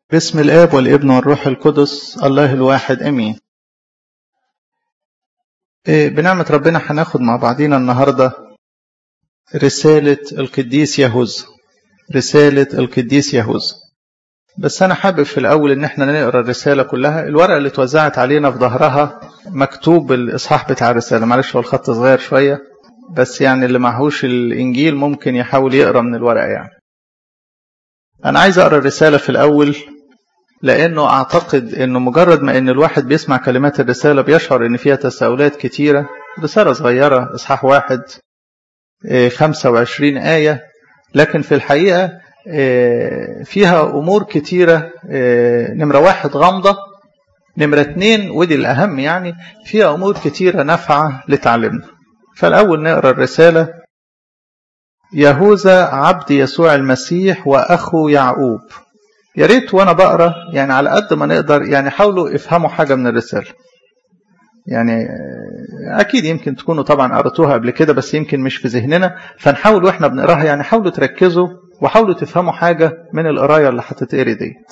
باسم الآب والابن والروح القدس الله الواحد أمين إيه بنعمة ربنا هناخد مع بعضينا النهاردة رسالة القديس يهوذا رسالة القديس يهوذا بس أنا حابب في الأول إن احنا نقرأ الرسالة كلها الورقة اللي اتوزعت علينا في ظهرها مكتوب الإصحاح بتاع الرسالة معلش هو الخط صغير شوية بس يعني اللي معهوش الإنجيل ممكن يحاول يقرأ من الورقة يعني أنا عايز أقرأ الرسالة في الأول لأنه أعتقد أنه مجرد ما أن الواحد بيسمع كلمات الرسالة بيشعر أن فيها تساؤلات كتيرة رسالة صغيرة إصحاح واحد 25 آية لكن في الحقيقة فيها أمور كتيرة نمرة واحد غامضة نمرة اتنين ودي الأهم يعني فيها أمور كتيرة نافعة لتعلمنا فالأول نقرأ الرسالة يهوذا عبد يسوع المسيح وأخو يعقوب يا ريت وانا بقرا يعني على قد ما نقدر يعني حاولوا افهموا حاجه من الرساله يعني اكيد يمكن تكونوا طبعا قراتوها قبل كده بس يمكن مش في ذهننا فنحاول واحنا بنقراها يعني حاولوا تركزوا وحاولوا تفهموا حاجه من القرايه اللي هتتقري ديت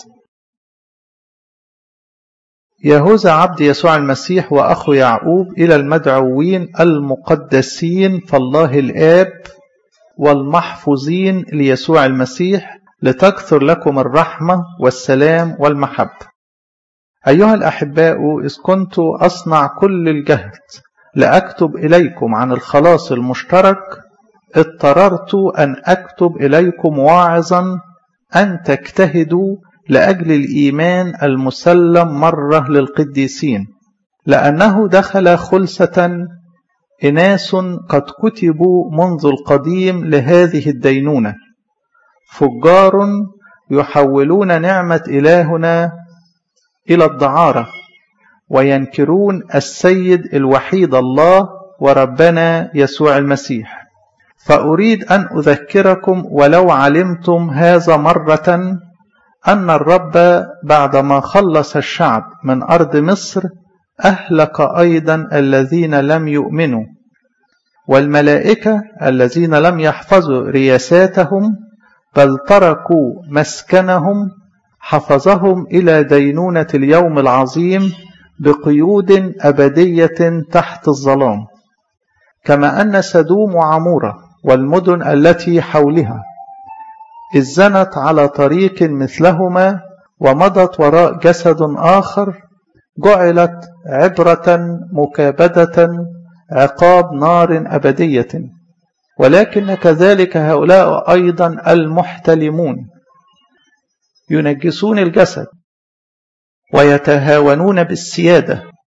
يهوذا عبد يسوع المسيح واخو يعقوب الى المدعوين المقدسين فالله الاب والمحفوظين ليسوع المسيح لتكثر لكم الرحمة والسلام والمحبة. أيها الأحباء إذ كنت أصنع كل الجهد لأكتب إليكم عن الخلاص المشترك اضطررت أن أكتب إليكم واعظا أن تجتهدوا لأجل الإيمان المسلم مرة للقديسين لأنه دخل خلسة إناس قد كتبوا منذ القديم لهذه الدينونة فجار يحولون نعمة إلهنا إلى الدعارة وينكرون السيد الوحيد الله وربنا يسوع المسيح فأريد أن أذكركم ولو علمتم هذا مرة أن الرب بعدما خلص الشعب من أرض مصر أهلك أيضا الذين لم يؤمنوا والملائكة الذين لم يحفظوا رياساتهم بل تركوا مسكنهم حفظهم إلى دينونة اليوم العظيم بقيود أبدية تحت الظلام كما أن سدوم وعمورة والمدن التي حولها إذ زنت على طريق مثلهما ومضت وراء جسد آخر جعلت عبرة مكابدة عقاب نار أبدية ولكن كذلك هؤلاء أيضا المحتلمون ينجسون الجسد ويتهاونون بالسيادة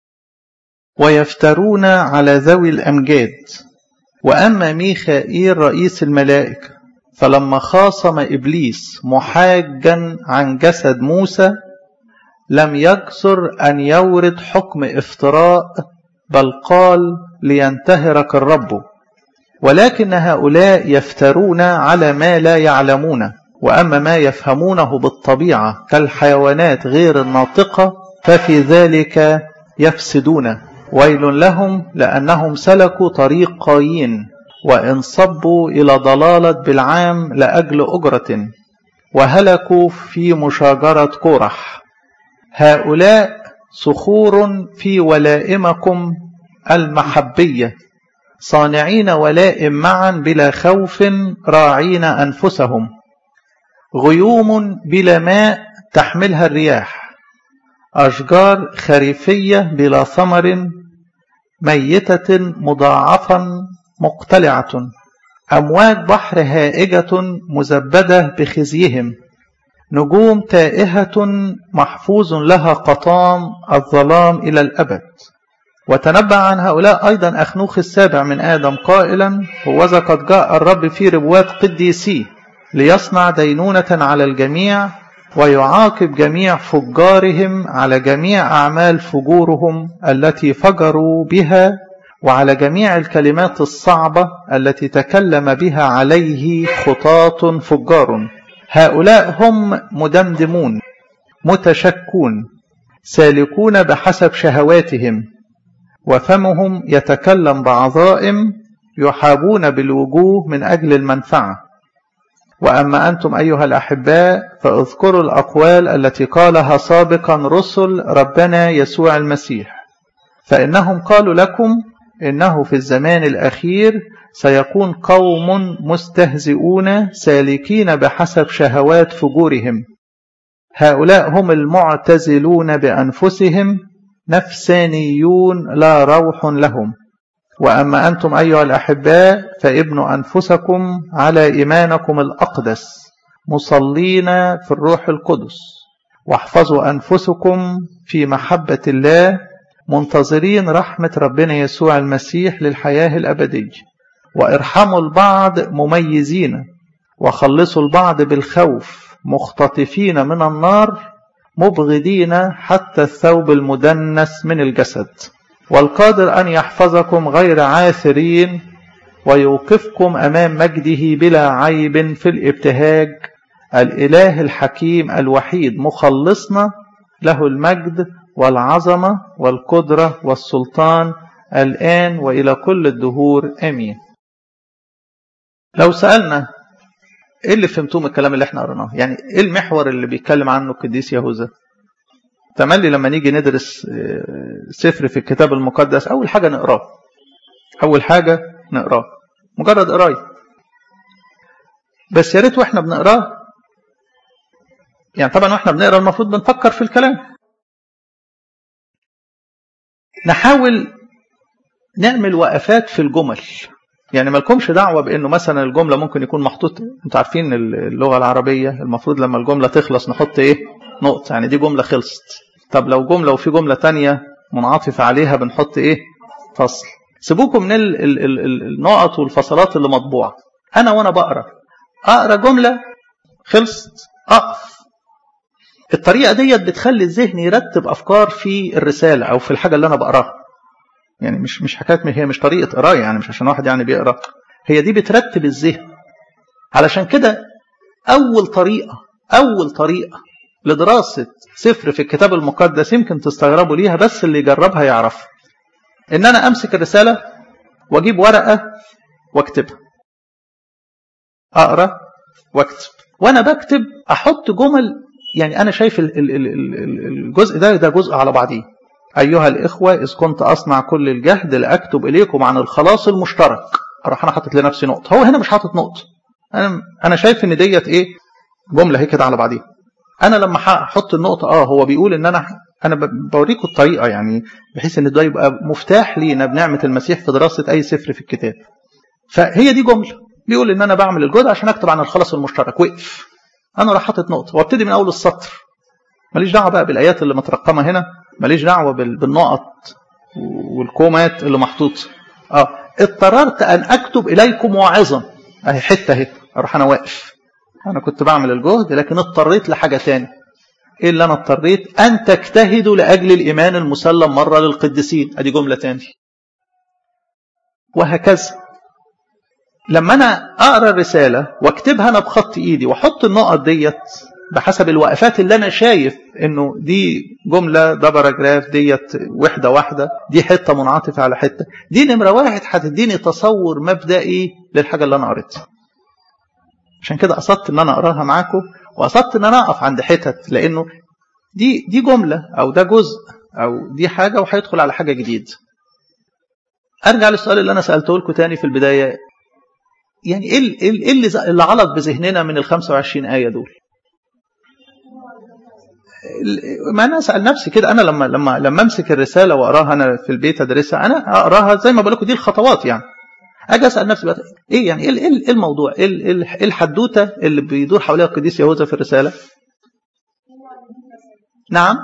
ويفترون على ذوي الأمجاد وأما ميخائيل رئيس الملائكة فلما خاصم إبليس محاجا عن جسد موسى لم يكثر أن يورد حكم افتراء بل قال لينتهرك الرب ولكن هؤلاء يفترون على ما لا يعلمون واما ما يفهمونه بالطبيعه كالحيوانات غير الناطقه ففي ذلك يفسدون ويل لهم لانهم سلكوا طريق قايين وانصبوا الى ضلاله بالعام لاجل اجره وهلكوا في مشاجره كورح هؤلاء صخور في ولائمكم المحبيه صانعين ولائم معا بلا خوف راعين أنفسهم غيوم بلا ماء تحملها الرياح أشجار خريفية بلا ثمر ميتة مضاعفا مقتلعة أمواج بحر هائجة مزبدة بخزيهم نجوم تائهة محفوظ لها قطام الظلام إلى الأبد وتنبأ عن هؤلاء أيضا أخنوخ السابع من آدم قائلا هوذا قد جاء الرب في ربوات قديسيه ليصنع دينونة على الجميع ويعاقب جميع فجارهم على جميع أعمال فجورهم التي فجروا بها وعلى جميع الكلمات الصعبة التي تكلم بها عليه خطاة فجار هؤلاء هم مدمدمون متشكون سالكون بحسب شهواتهم وفمهم يتكلم بعظائم يحابون بالوجوه من أجل المنفعة وأما أنتم أيها الأحباء فاذكروا الأقوال التي قالها سابقا رسل ربنا يسوع المسيح فإنهم قالوا لكم إنه في الزمان الأخير سيكون قوم مستهزئون سالكين بحسب شهوات فجورهم هؤلاء هم المعتزلون بأنفسهم نفسانيون لا روح لهم وأما أنتم أيها الأحباء فابنوا أنفسكم على إيمانكم الأقدس مصلين في الروح القدس واحفظوا أنفسكم في محبة الله منتظرين رحمة ربنا يسوع المسيح للحياة الأبدية وارحموا البعض مميزين وخلصوا البعض بالخوف مختطفين من النار مبغضين حتى الثوب المدنس من الجسد والقادر أن يحفظكم غير عاثرين ويوقفكم أمام مجده بلا عيب في الابتهاج الإله الحكيم الوحيد مخلصنا له المجد والعظمة والقدرة والسلطان الآن وإلى كل الدهور آمين لو سألنا ايه اللي فهمتوه من الكلام اللي احنا قريناه يعني ايه المحور اللي بيتكلم عنه القديس يهوذا تملي لما نيجي ندرس سفر في الكتاب المقدس اول حاجه نقراه اول حاجه نقراه مجرد قرايه بس يا ريت واحنا بنقراه يعني طبعا واحنا بنقرا المفروض بنفكر في الكلام نحاول نعمل وقفات في الجمل يعني مالكمش دعوه بانه مثلا الجمله ممكن يكون محطوط انتوا عارفين اللغه العربيه المفروض لما الجمله تخلص نحط ايه نقطه يعني دي جمله خلصت طب لو جمله وفي جمله تانية منعطف عليها بنحط ايه فصل سيبوكم من ال ال ال النقط والفصلات اللي مطبوعه انا وانا بقرا اقرا جمله خلصت اقف الطريقه ديت بتخلي الذهن يرتب افكار في الرساله او في الحاجه اللي انا بقراها يعني مش مش حكايه هي مش طريقه قرايه يعني مش عشان واحد يعني بيقرا هي دي بترتب الذهن علشان كده اول طريقه اول طريقه لدراسه سفر في الكتاب المقدس يمكن تستغربوا ليها بس اللي يجربها يعرفها ان انا امسك الرساله واجيب ورقه واكتبها اقرا واكتب وانا بكتب احط جمل يعني انا شايف الجزء ده ده جزء على بعضيه أيها الإخوة إذ كنت أصنع كل الجهد لأكتب إليكم عن الخلاص المشترك أروح أنا حاطط لنفسي نقطة هو هنا مش حاطط نقطة أنا أنا شايف إن ديت إيه جملة هي كده على بعضيها أنا لما أحط النقطة أه هو بيقول إن أنا أنا بوريكم الطريقة يعني بحيث إن ده يبقى مفتاح لينا بنعمة المسيح في دراسة أي سفر في الكتاب فهي دي جملة بيقول إن أنا بعمل الجهد عشان أكتب عن الخلاص المشترك وقف أنا راح حاطط نقطة وابتدي من أول السطر ماليش دعوة بقى بالآيات اللي مترقمة هنا ماليش دعوه بالنقط والكومات اللي محطوطه اه اضطررت ان اكتب اليكم واعظا اهي حته اهي اروح انا واقف انا كنت بعمل الجهد لكن اضطريت لحاجه تاني ايه اللي انا اضطريت ان تجتهدوا لاجل الايمان المسلم مره للقديسين ادي جمله تاني وهكذا لما انا اقرا الرساله واكتبها انا بخط ايدي واحط النقط ديت بحسب الوقفات اللي انا شايف انه دي جمله ده باراجراف ديت وحده واحده دي حته منعطفه على حته دي نمره واحد هتديني تصور مبدئي للحاجه اللي انا قريتها عشان كده قصدت ان انا اقراها معاكم وقصدت ان انا اقف عند حتت لانه دي دي جمله او ده جزء او دي حاجه وهيدخل على حاجه جديده ارجع للسؤال اللي انا سالته لكم تاني في البدايه يعني ايه ايه اللي اللي علق بذهننا من ال 25 ايه دول ما انا اسال نفسي كده انا لما لما لما امسك الرساله واقراها انا في البيت ادرسها انا اقراها زي ما بقول لكم دي الخطوات يعني اجي اسال نفسي بقى ايه يعني ايه ايه الموضوع ايه الحدوته اللي بيدور حواليها القديس يهوذا في الرساله نعم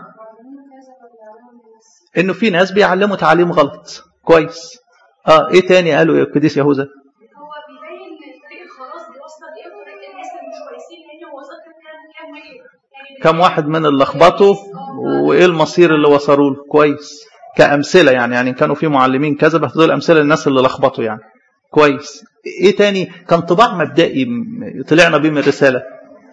انه في ناس بيعلموا تعليم غلط كويس اه ايه تاني قالوا يا القديس يهوذا هو بيبين طريق الخلاص دي اصلا ايه وطريق الناس اللي مش كويسين لان هو ذكر كان كام واحد كم واحد من اللي لخبطوا وايه المصير اللي وصلوا له كويس كامثله يعني يعني كانوا في معلمين كذا بس دول امثله للناس اللي لخبطوا يعني كويس ايه تاني كان طباع مبدئي طلعنا بيه من الرساله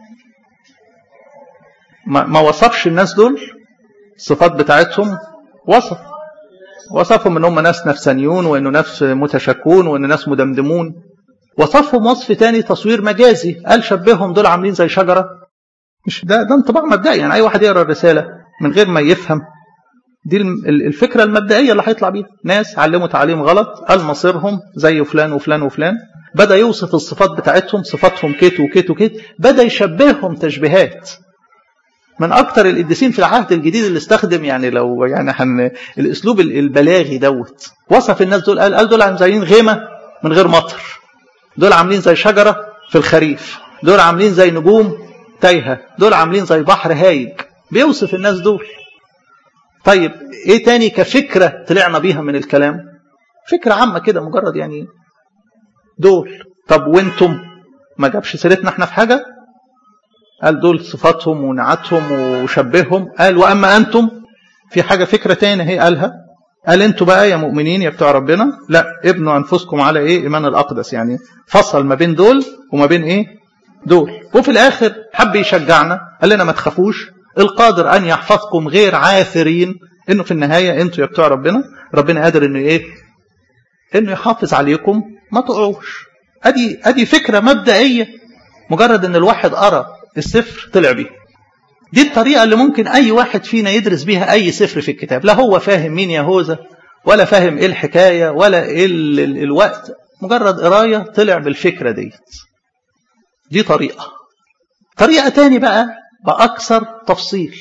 ما, ما وصفش الناس دول الصفات بتاعتهم وصف وصفهم ان هم ناس نفسانيون وانه ناس متشكون وان ناس مدمدمون وصفهم وصف تاني تصوير مجازي قال شبههم دول عاملين زي شجرة مش ده ده انطباع مبدئي يعني أي واحد يقرأ الرسالة من غير ما يفهم دي الفكرة المبدئية اللي هيطلع بيها ناس علموا تعليم غلط قال مصيرهم زي فلان وفلان وفلان بدأ يوصف الصفات بتاعتهم صفاتهم كيت وكيت وكيت بدأ يشبههم تشبيهات من أكتر القديسين في العهد الجديد اللي استخدم يعني لو يعني حن الأسلوب البلاغي دوت وصف الناس دول قال, قال دول عاملين غيمة من غير مطر دول عاملين زي شجرة في الخريف دول عاملين زي نجوم تايهة دول عاملين زي بحر هايج بيوصف الناس دول طيب ايه تاني كفكرة طلعنا بيها من الكلام فكرة عامة كده مجرد يعني دول طب وانتم ما جابش سيرتنا احنا في حاجة قال دول صفاتهم ونعتهم وشبههم قال واما انتم في حاجة فكرة تاني هي قالها قال انتوا بقى يا مؤمنين يا بتوع ربنا لا ابنوا انفسكم على ايه ايمان الاقدس يعني فصل ما بين دول وما بين ايه دول وفي الاخر حب يشجعنا قال لنا ما تخافوش القادر ان يحفظكم غير عاثرين انه في النهايه انتوا يا بتوع ربنا ربنا قادر انه ايه انه يحافظ عليكم ما تقعوش ادي ادي فكره مبدئيه مجرد ان الواحد قرا السفر طلع بيه دي الطريقه اللي ممكن اي واحد فينا يدرس بيها اي سفر في الكتاب لا هو فاهم مين يهوذا ولا فاهم ايه الحكايه ولا ايه ال ال الوقت مجرد قرايه طلع بالفكره ديت دي طريقه طريقه تاني بقى باكثر تفصيل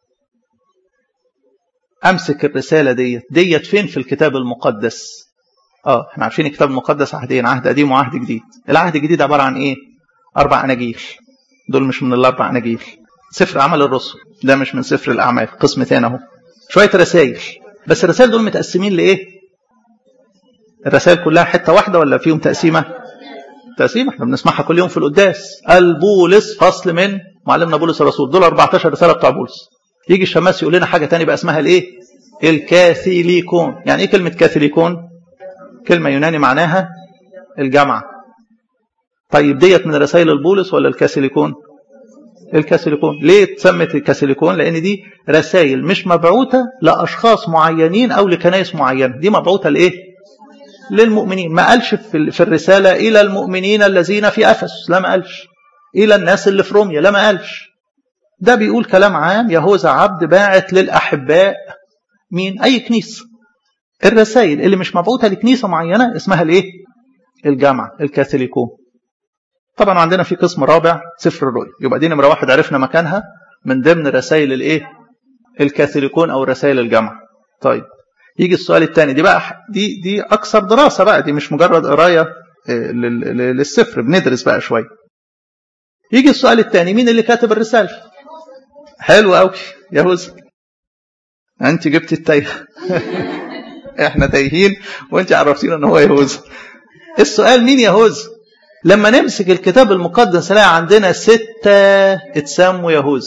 امسك الرساله ديت ديت فين في الكتاب المقدس اه احنا عارفين الكتاب المقدس عهدين عهد قديم وعهد جديد العهد الجديد عباره عن ايه اربع اناجيل دول مش من الاربع اناجيل سفر اعمال الرسل ده مش من سفر الاعمال قسم تاني اهو شويه رسائل بس الرسائل دول متقسمين لايه الرسائل كلها حته واحده ولا فيهم تقسيمه تقسيمه احنا بنسمعها كل يوم في القداس البولس فصل من معلمنا بولس الرسول دول 14 رساله بتاع بولس يجي الشماس يقول لنا حاجه تانية بقى اسمها الايه الكاثوليكون يعني ايه كلمه كاثوليكون كلمه يوناني معناها الجامعه طيب ديت من رسائل البولس ولا الكاثوليكون الكاثوليكون ليه اتسمت الكاثوليكون لان دي رسائل مش مبعوثه لاشخاص معينين او لكنائس معينه دي مبعوثه لايه للمؤمنين ما قالش في في الرساله الى المؤمنين الذين في افسس لا ما قالش الى الناس اللي في روميا لا ما قالش ده بيقول كلام عام يهوذا عبد باعت للاحباء مين اي كنيسه الرسائل اللي مش مبعوثه لكنيسه معينه اسمها الايه الجامعه الكاثوليكون طبعا عندنا في قسم رابع سفر الرؤيا يبقى دي نمره واحد عرفنا مكانها من ضمن رسائل الايه الكاثوليكون او رسائل الجامعه طيب يجي السؤال الثاني دي بقى دي دي اكثر دراسه بقى دي مش مجرد قرايه للسفر بندرس بقى شويه يجي السؤال الثاني مين اللي كاتب الرساله حلو قوي يهوذا انت جبت التايه احنا تايهين وانت عرفتينا ان هو يهوذا السؤال مين يهوذا لما نمسك الكتاب المقدس نلاقي عندنا ستة اتسموا يهوذا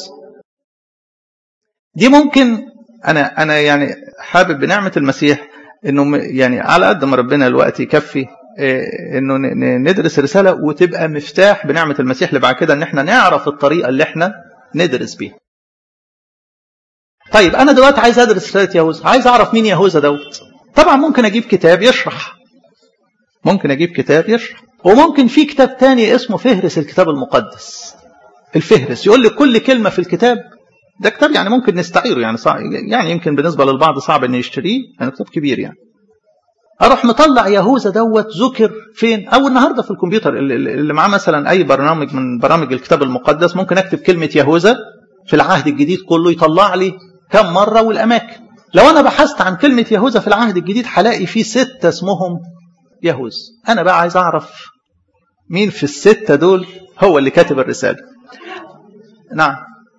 دي ممكن انا انا يعني حابب بنعمه المسيح انه يعني على قد ما ربنا الوقت يكفي انه ندرس رساله وتبقى مفتاح بنعمه المسيح اللي بعد كده ان احنا نعرف الطريقه اللي احنا ندرس بيها. طيب انا دلوقتي عايز ادرس رساله يهوذا، عايز اعرف مين يهوذا دوت. طبعا ممكن اجيب كتاب يشرح. ممكن اجيب كتاب يشرح، وممكن في كتاب تاني اسمه فهرس الكتاب المقدس. الفهرس يقول لي كل كلمه في الكتاب ده كتاب يعني ممكن نستعيره يعني صعب يعني يمكن بالنسبه للبعض صعب ان يشتريه يعني كتاب كبير يعني. اروح مطلع يهوذا دوت ذكر فين او النهارده في الكمبيوتر اللي معاه مثلا اي برنامج من برامج الكتاب المقدس ممكن اكتب كلمه يهوذا في العهد الجديد كله يطلع لي كم مره والاماكن لو انا بحثت عن كلمه يهوذا في العهد الجديد هلاقي في ستة اسمهم يهوذا انا بقى عايز اعرف مين في الستة دول هو اللي كاتب الرساله نعم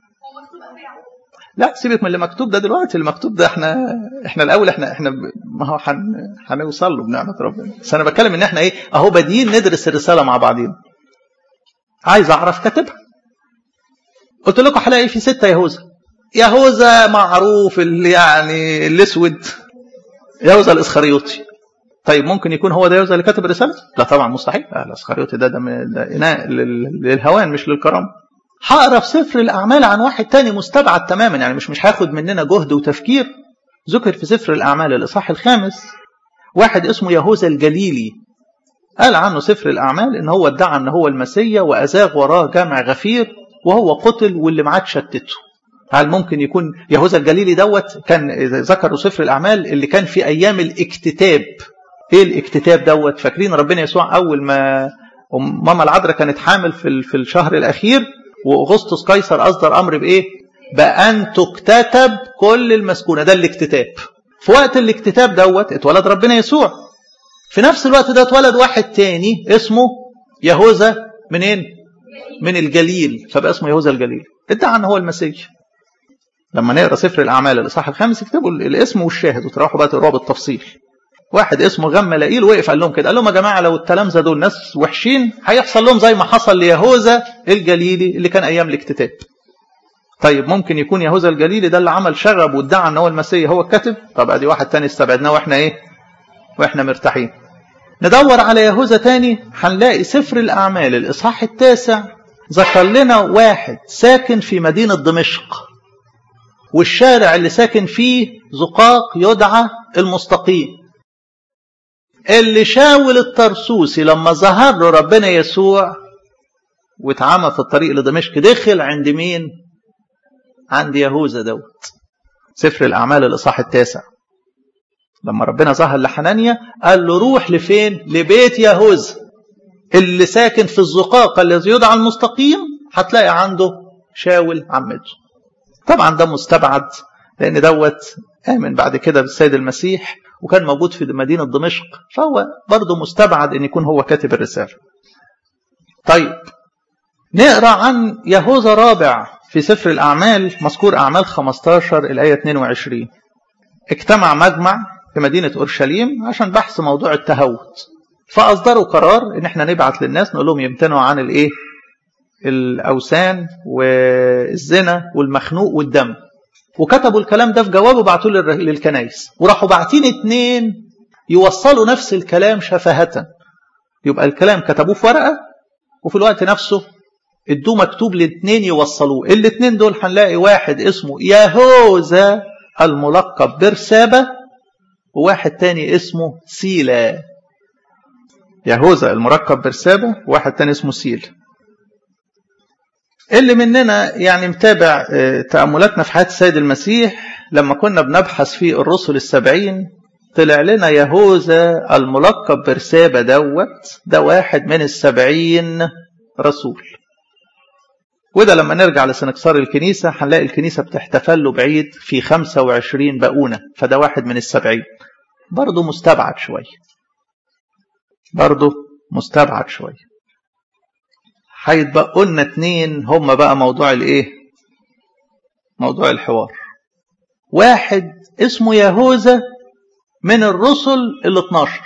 لا سيبك من اللي مكتوب ده دلوقتي اللي مكتوب ده احنا احنا الاول احنا احنا ما هو حن هنوصل له بنعمه ربنا بس انا بتكلم ان احنا ايه اهو بادئين ندرس الرساله مع بعضين عايز اعرف كاتبها قلت لكم هلاقي في ستة يهوذا يهوذا معروف اللي يعني الاسود يهوذا الاسخريوطي طيب ممكن يكون هو ده يهوذا اللي كاتب الرساله؟ لا طبعا مستحيل الاسخريوطي ده ده, ده اناء للهوان مش للكرامه هقرا في سفر الاعمال عن واحد تاني مستبعد تماما يعني مش مش هاخد مننا جهد وتفكير ذكر في سفر الاعمال الاصحاح الخامس واحد اسمه يهوذا الجليلي قال عنه سفر الأعمال إن هو ادعى إن هو المسيا وأزاغ وراه جامع غفير وهو قتل واللي معاه شتته هل ممكن يكون يهوذا الجليلي دوت كان ذكروا سفر الأعمال اللي كان في أيام الاكتتاب إيه الاكتتاب دوت فاكرين ربنا يسوع أول ما ماما العذراء كانت حامل في في الشهر الأخير وأغسطس قيصر أصدر أمر بإيه؟ بأن تكتتب كل المسكونة ده الاكتتاب في وقت الاكتتاب دوت اتولد ربنا يسوع في نفس الوقت ده اتولد واحد تاني اسمه يهوذا منين؟ من الجليل فبقى اسمه يهوذا الجليل ادعى ان هو المسيح لما نقرا سفر الاعمال الاصحاح الخامس اكتبوا الاسم والشاهد وتروحوا بقى تقراوا بالتفصيل واحد اسمه غملائيل وقف قال لهم كده قال لهم يا جماعه لو التلامذه دول ناس وحشين هيحصل لهم زي ما حصل ليهوذا الجليلي اللي كان ايام الاكتتاب طيب ممكن يكون يهوذا الجليلي ده اللي عمل شغب وادعى ان هو المسيح هو الكاتب طب ادي واحد تاني استبعدناه واحنا ايه واحنا مرتاحين ندور على يهوذا تاني هنلاقي سفر الاعمال الاصحاح التاسع ذكر لنا واحد ساكن في مدينه دمشق والشارع اللي ساكن فيه زقاق يدعى المستقيم اللي شاول الطرسوسي لما ظهر له ربنا يسوع واتعمى في الطريق لدمشق دخل عند مين عند يهوذا دوت سفر الأعمال الإصحاح التاسع لما ربنا ظهر لحنانيا قال له روح لفين لبيت يهوذا اللي ساكن في الزقاق الذي يدعى المستقيم هتلاقي عنده شاول عمته طبعا ده مستبعد لأن دوت آمن بعد كده بالسيد المسيح وكان موجود في مدينة دمشق فهو برضه مستبعد أن يكون هو كاتب الرسالة طيب نقرأ عن يهوذا رابع في سفر الأعمال مذكور أعمال 15 الآية 22 اجتمع مجمع في مدينة أورشليم عشان بحث موضوع التهوت فأصدروا قرار إن احنا نبعت للناس نقول لهم يمتنعوا عن الإيه الأوثان والزنا والمخنوق والدم وكتبوا الكلام ده في جواب وبعتوه للكنايس وراحوا باعتين اتنين يوصلوا نفس الكلام شفهة يبقى الكلام كتبوه في ورقة وفي الوقت نفسه ادوه مكتوب لاتنين يوصلوه الاتنين دول هنلاقي واحد اسمه يهوذا الملقب برسابة وواحد تاني اسمه سيلا يهوذا المركب برسابة وواحد تاني اسمه سيلا اللي مننا يعني متابع تأملاتنا في حياة السيد المسيح لما كنا بنبحث في الرسل السبعين طلع لنا يهوذا الملقب برسابة دوت ده واحد من السبعين رسول وده لما نرجع لسنكسار الكنيسة هنلاقي الكنيسة بتحتفل له بعيد في 25 بقونة فده واحد من السبعين برضه مستبعد شوية برضه مستبعد شوية هيتبقوا لنا اتنين هم بقى موضوع الايه موضوع الحوار واحد اسمه يهوذا من الرسل ال 12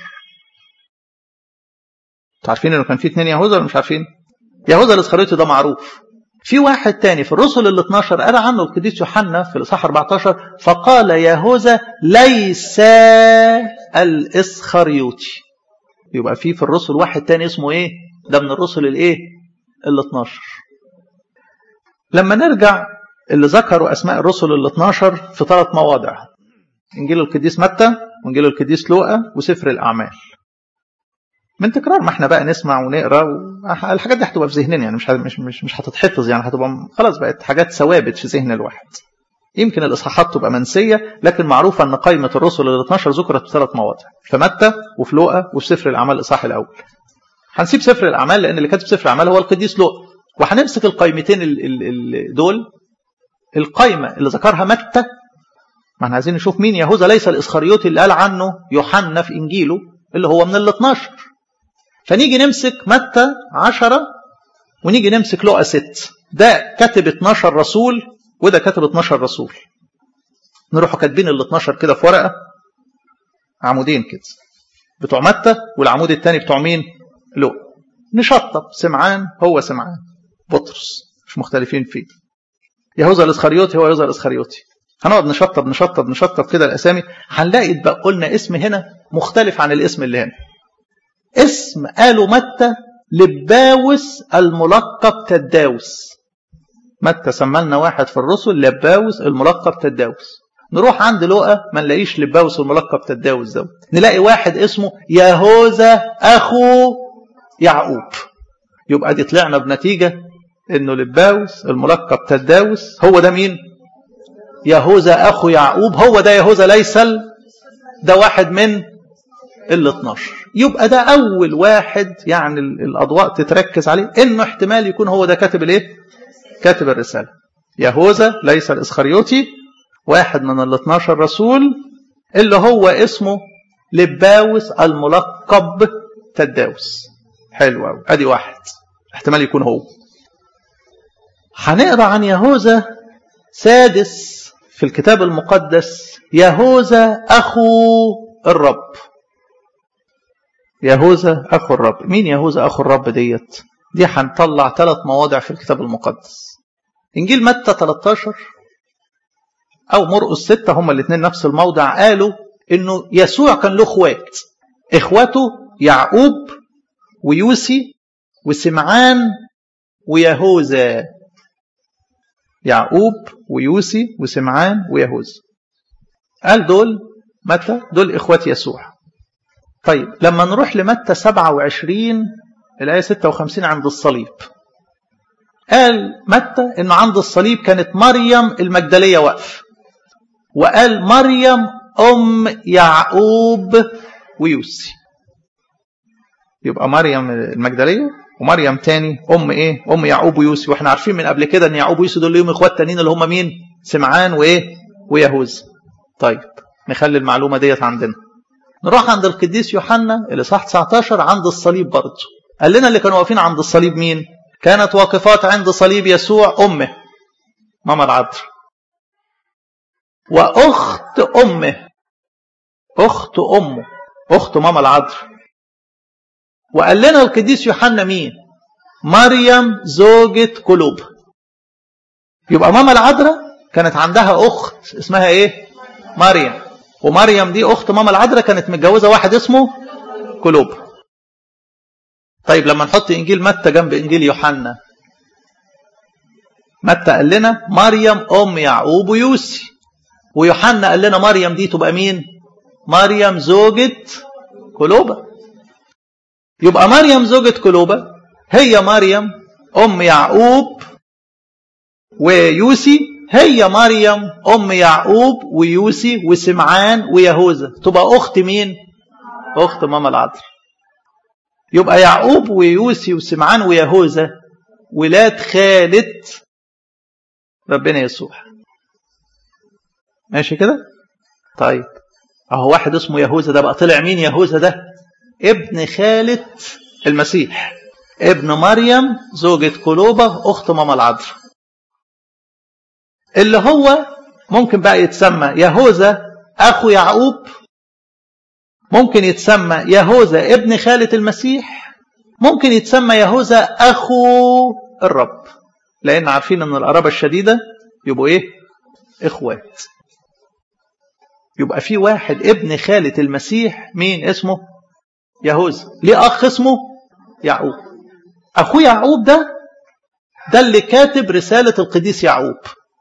عارفين انه كان في اتنين يهوذا ولا مش عارفين يهوذا الاسخريوطي ده معروف في واحد تاني في الرسل ال 12 قال عنه القديس يوحنا في الاصحاح 14 فقال يهوذا ليس الاسخريوطي يبقى في في الرسل واحد تاني اسمه ايه ده من الرسل الايه ال 12 لما نرجع اللي ذكروا اسماء الرسل ال 12 في ثلاث مواضع انجيل القديس متى وانجيل القديس لوقا وسفر الاعمال من تكرار ما احنا بقى نسمع ونقرا و... الحاجات دي هتبقى في ذهننا يعني مش مش مش مش هتتحفظ يعني هتبقى خلاص بقت حاجات ثوابت في ذهن الواحد يمكن الاصحاحات تبقى منسيه لكن معروفه ان قائمه الرسل ال 12 ذكرت في ثلاث مواضع في متى وفي لوقا وفي سفر الاعمال الاصحاح الاول هنسيب سفر الاعمال لان اللي كاتب سفر الاعمال هو القديس لوقا وهنمسك القائمتين ال ال ال دول القائمه اللي ذكرها متى ما احنا عايزين نشوف مين يهوذا ليس الاسخريوطي اللي قال عنه يوحنا في انجيله اللي هو من ال 12 فنيجي نمسك متى 10 ونيجي نمسك لقا 6 ده كاتب 12 رسول وده كاتب 12 رسول نروحوا كاتبين ال 12 كده في ورقه عمودين كده بتوع متى والعمود الثاني بتوع مين؟ لقا نشطب سمعان هو سمعان بطرس مش مختلفين فيه يهوذا الاسخريوطي هو يهوذا الاسخريوطي هنقعد نشطب نشطب نشطب كده الاسامي هنلاقي اتبقى لنا اسم هنا مختلف عن الاسم اللي هنا اسم قالوا متى لباوس الملقب تداوس متى سمى لنا واحد في الرسل لباوس الملقب تداوس نروح عند لقا ما نلاقيش لباوس الملقب تداوس دوت نلاقي واحد اسمه يهوذا اخو يعقوب يبقى دي طلعنا بنتيجة انه لباوس الملقب تداوس هو ده مين يهوذا اخو يعقوب هو ده يهوذا ليس ده واحد من ال 12 يبقى ده اول واحد يعني الاضواء تتركز عليه انه احتمال يكون هو ده كاتب الايه كاتب الرساله يهوذا ليس الاسخريوطي واحد من ال 12 رسول اللي هو اسمه لباوس الملقب تداوس حلو قوي ادي واحد احتمال يكون هو هنقرا عن يهوذا سادس في الكتاب المقدس يهوذا اخو الرب يهوذا اخو الرب مين يهوذا اخو الرب ديت دي هنطلع ثلاث مواضع في الكتاب المقدس انجيل متى 13 او مرقس 6 هما الاثنين نفس الموضع قالوا انه يسوع كان له اخوات اخواته يعقوب ويوسي وسمعان ويهوذا يعقوب ويوسي وسمعان ويهوذا قال دول متى دول اخوات يسوع طيب لما نروح لمتى 27 الآية 56 عند الصليب قال متى انه عند الصليب كانت مريم المجدلية واقفة وقال مريم ام يعقوب ويوسي يبقى مريم المجدلية ومريم تاني ام ايه ام يعقوب ويوسي واحنا عارفين من قبل كده ان يعقوب ويوسي دول ليهم اخوات تانيين اللي هم مين سمعان وايه ويهوذا طيب نخلي المعلومة ديت عندنا نروح عند القديس يوحنا اللي صح 19 عند الصليب برضه قال لنا اللي كانوا واقفين عند الصليب مين كانت واقفات عند صليب يسوع امه ماما العذراء واخت امه اخت امه اخت ماما العذراء وقال لنا القديس يوحنا مين مريم زوجة قلوب يبقى ماما العذراء كانت عندها اخت اسمها ايه مريم ومريم دي اخت ماما العذراء كانت متجوزه واحد اسمه قلوب طيب لما نحط انجيل متى جنب انجيل يوحنا متى قال لنا مريم ام يعقوب ويوسي ويوحنا قال لنا مريم دي تبقى مين مريم زوجة قلوبة يبقى مريم زوجة قلوبة هي مريم ام يعقوب ويوسي هي مريم ام يعقوب ويوسي وسمعان ويهوذا تبقى اخت مين اخت ماما العذراء يبقى يعقوب ويوسي وسمعان ويهوذا ولاد خالة ربنا يسوع ماشي كده طيب اهو واحد اسمه يهوذا ده بقى طلع مين يهوذا ده ابن خالة المسيح ابن مريم زوجة قلوبة اخت ماما العذراء اللي هو ممكن بقى يتسمى يهوذا اخو يعقوب ممكن يتسمى يهوذا ابن خالة المسيح ممكن يتسمى يهوذا اخو الرب لان عارفين ان القرابة الشديدة يبقوا ايه اخوات يبقى في واحد ابن خالة المسيح مين اسمه يهوذا ليه اخ اسمه يعقوب اخو يعقوب ده ده اللي كاتب رسالة القديس يعقوب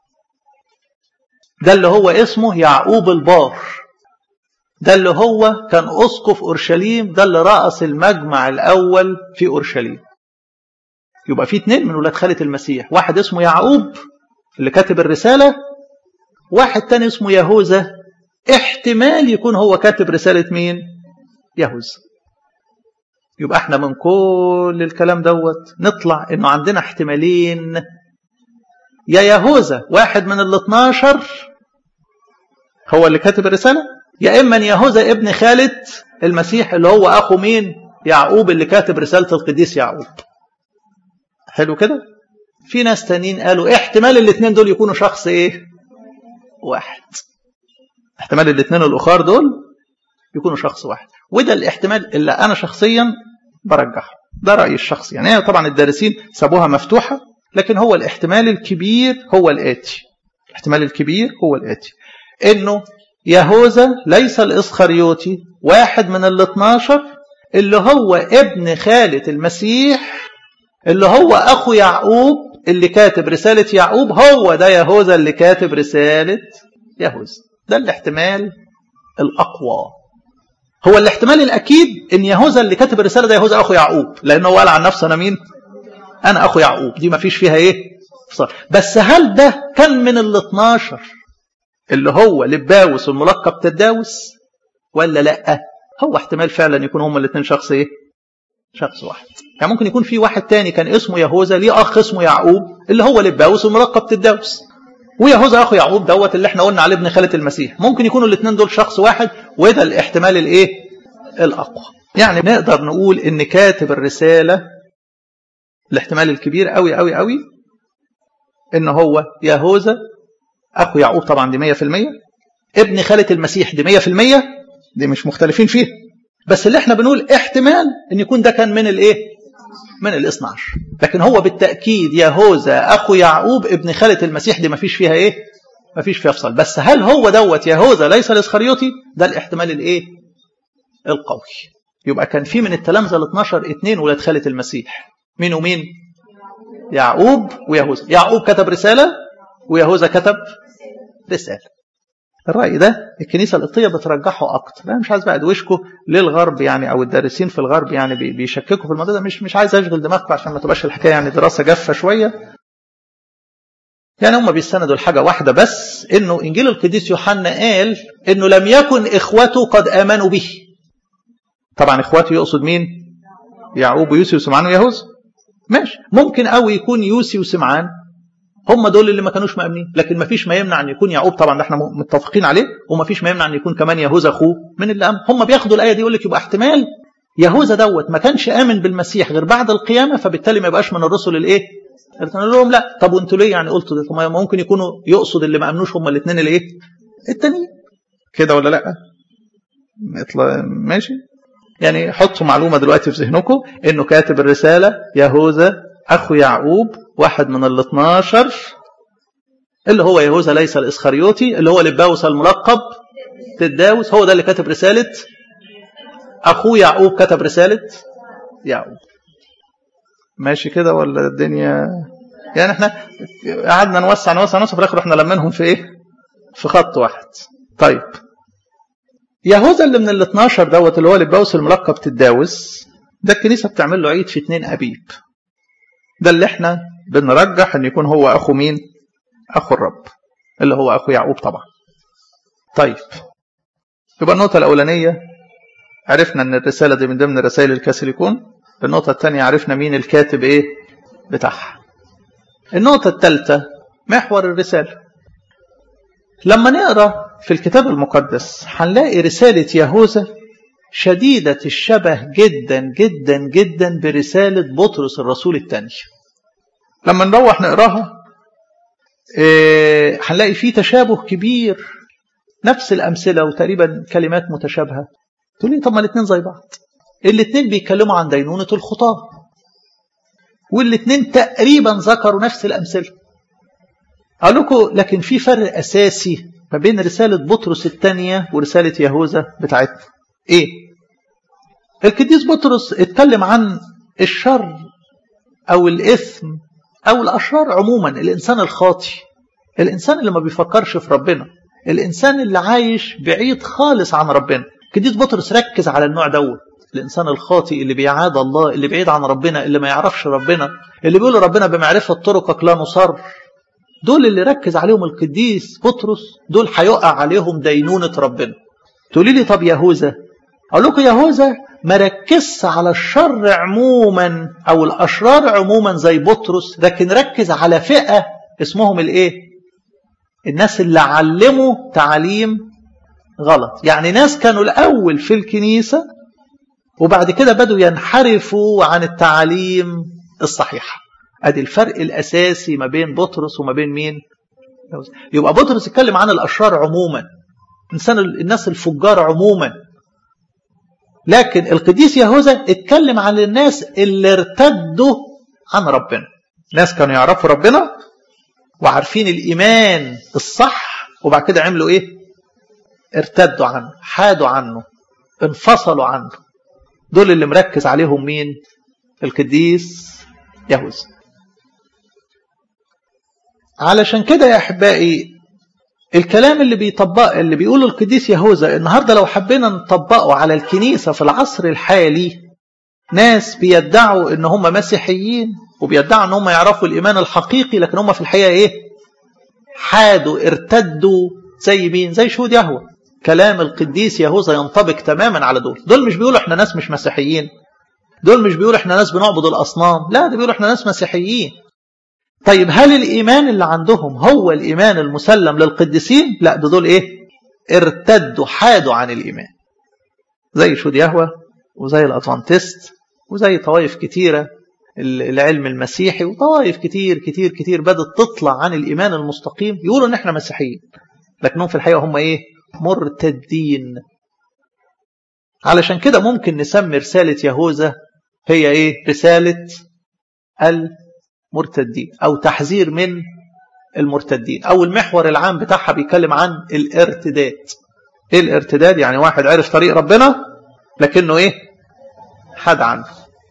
ده اللي هو اسمه يعقوب البار ده اللي هو كان أسقف أورشليم ده اللي رأس المجمع الأول في أورشليم يبقى في اتنين من ولاد خالة المسيح واحد اسمه يعقوب اللي كاتب الرسالة واحد تاني اسمه يهوذا احتمال يكون هو كاتب رسالة مين يهوذا يبقى احنا من كل الكلام دوت نطلع انه عندنا احتمالين يا يهوذا واحد من ال 12 هو اللي كاتب الرسالة يا إما يهوذا ابن خالة المسيح اللي هو أخو مين يعقوب اللي كاتب رسالة القديس يعقوب حلو كده في ناس تانيين قالوا احتمال الاثنين دول يكونوا شخص ايه واحد احتمال الاثنين الاخر دول يكونوا شخص واحد وده الاحتمال اللي انا شخصيا برجحه ده رايي الشخصي يعني طبعا الدارسين سابوها مفتوحه لكن هو الاحتمال الكبير هو الاتي الاحتمال الكبير هو الاتي انه يهوذا ليس الاسخريوطي واحد من ال 12 اللي هو ابن خالة المسيح اللي هو اخو يعقوب اللي كاتب رسالة يعقوب هو ده يهوذا اللي كاتب رسالة يهوذا ده الاحتمال الاقوى هو الاحتمال الاكيد ان يهوذا اللي كاتب الرساله ده يهوذا اخو يعقوب لانه هو قال عن نفسه انا مين انا اخو يعقوب دي ما فيش فيها ايه فصل. بس هل ده كان من ال 12 اللي هو لباوس والملقب تداوس ولا لا هو احتمال فعلا يكون هما الاثنين شخص ايه شخص واحد يعني ممكن يكون في واحد تاني كان اسمه يهوذا ليه اخ اسمه يعقوب اللي هو لباوس والملقب تداوس ويهوذا اخو يعقوب دوت اللي احنا قلنا عليه ابن خاله المسيح ممكن يكونوا الاثنين دول شخص واحد وده الاحتمال الايه الاقوى يعني نقدر نقول ان كاتب الرساله الاحتمال الكبير قوي قوي قوي ان هو يهوذا اخو يعقوب طبعا دي 100% ابن خاله المسيح دي 100% دي مش مختلفين فيها بس اللي احنا بنقول احتمال ان يكون ده كان من الايه من الاثنى عشر لكن هو بالتأكيد يهوذا أخو يعقوب ابن خالة المسيح دي ما فيش فيها إيه ما فيش فيها فصل بس هل هو دوت يهوذا ليس الإسخريوطي ده الاحتمال الإيه القوي يبقى كان في من التلامذة ال 12 اثنين ولاد خالة المسيح مين ومين يعقوب ويهوذا يعقوب كتب رسالة ويهوذا كتب رسالة الرأي ده الكنيسة القبطية بترجحه أكتر أنا مش عايز بقى أدوشكم للغرب يعني أو الدارسين في الغرب يعني بيشككوا في الموضوع ده مش مش عايز أشغل دماغكم عشان ما تبقاش الحكاية يعني دراسة جافة شوية يعني هم بيستندوا لحاجة واحدة بس إنه إنجيل القديس يوحنا قال إنه لم يكن إخوته قد آمنوا به طبعا إخواته يقصد مين؟ يعقوب ويوسف وسمعان ويهوذا ماشي ممكن قوي يكون يوسي وسمعان هم دول اللي ما كانوش مأمنين لكن ما فيش ما يمنع ان يكون يعقوب طبعا ده احنا متفقين عليه وما فيش ما يمنع ان يكون كمان يهوذا اخوه من اللي امن هم بياخدوا الايه دي يقول لك يبقى احتمال يهوذا دوت ما كانش امن بالمسيح غير بعد القيامه فبالتالي ما يبقاش من الرسل الايه قال لهم لا طب وانتوا ليه يعني قلتوا ده طب ممكن يكونوا يقصد اللي ما امنوش هم الاثنين الايه التانيين كده ولا لا اطلع ماشي يعني حطوا معلومه دلوقتي في ذهنكم انه كاتب الرساله يهوذا اخو يعقوب واحد من ال 12 اللي هو يهوذا ليس الاسخريوطي اللي هو لباوس الملقب تداوس هو ده اللي كتب رساله اخوه يعقوب كتب رساله يعقوب ماشي كده ولا الدنيا يعني احنا قعدنا نوسع نوسع نوسع في الاخر احنا لمنهم في ايه في خط واحد طيب يهوذا اللي من ال 12 دوت اللي هو لباوس الملقب تداوس ده الكنيسه بتعمل له عيد في اتنين ابيب ده اللي احنا بنرجح ان يكون هو اخو مين اخو الرب اللي هو اخو يعقوب طبعا طيب يبقى النقطه الاولانيه عرفنا ان الرساله دي من ضمن رسائل الكاثوليكون النقطه الثانيه عرفنا مين الكاتب ايه بتاعها النقطه الثالثه محور الرساله لما نقرا في الكتاب المقدس هنلاقي رساله يهوذا شديدة الشبه جدا جدا جدا برسالة بطرس الرسول الثاني لما نروح نقراها إيه هنلاقي فيه تشابه كبير نفس الأمثلة وتقريبا كلمات متشابهة تقول لي طب ما الاثنين زي بعض الاثنين بيتكلموا عن دينونة الخطاة والاثنين تقريبا ذكروا نفس الأمثلة قال لكم لكن في فرق أساسي ما بين رسالة بطرس الثانية ورسالة يهوذا بتاعتنا ايه القديس بطرس اتكلم عن الشر او الاثم او الاشرار عموما الانسان الخاطي الانسان اللي ما بيفكرش في ربنا الانسان اللي عايش بعيد خالص عن ربنا القديس بطرس ركز على النوع دوت الانسان الخاطي اللي بيعاد الله اللي بعيد عن ربنا اللي ما يعرفش ربنا اللي بيقول ربنا بمعرفه طرقك لا نصر دول اللي ركز عليهم القديس بطرس دول هيقع عليهم دينونه ربنا تقولي لي طب يهوذا اقول لكم يهوذا ما ركزش على الشر عموما او الاشرار عموما زي بطرس لكن ركز على فئه اسمهم الايه الناس اللي علموا تعاليم غلط يعني ناس كانوا الاول في الكنيسه وبعد كده بدوا ينحرفوا عن التعاليم الصحيحه ادي الفرق الاساسي ما بين بطرس وما بين مين يبقى بطرس اتكلم عن الاشرار عموما انسان الناس الفجار عموما لكن القديس يهوذا اتكلم عن الناس اللي ارتدوا عن ربنا ناس كانوا يعرفوا ربنا وعارفين الايمان الصح وبعد كده عملوا ايه ارتدوا عنه حادوا عنه انفصلوا عنه دول اللي مركز عليهم مين القديس يهوذا علشان كده يا احبائي الكلام اللي بيطبق اللي بيقوله القديس يهوذا النهارده لو حبينا نطبقه على الكنيسه في العصر الحالي ناس بيدعوا ان هم مسيحيين وبيدعوا ان هم يعرفوا الايمان الحقيقي لكن هم في الحقيقه ايه؟ حادوا ارتدوا زي مين؟ زي شهود يهوه كلام القديس يهوذا ينطبق تماما على دول دول مش بيقولوا احنا ناس مش مسيحيين دول مش بيقولوا احنا ناس بنعبد الاصنام لا ده بيقولوا احنا ناس مسيحيين طيب هل الايمان اللي عندهم هو الايمان المسلم للقديسين لا ده دول ايه ارتدوا حادوا عن الايمان زي شهود يهوه وزي الادفانتست وزي طوائف كتيره العلم المسيحي وطوائف كتير كتير كتير بدات تطلع عن الايمان المستقيم يقولوا ان احنا مسيحيين لكنهم في الحقيقه هم ايه مرتدين علشان كده ممكن نسمي رسالة يهوذا هي ايه رسالة المرتدين او تحذير من المرتدين او المحور العام بتاعها بيتكلم عن الارتداد ايه الارتداد يعني واحد عرف طريق ربنا لكنه ايه حد عنه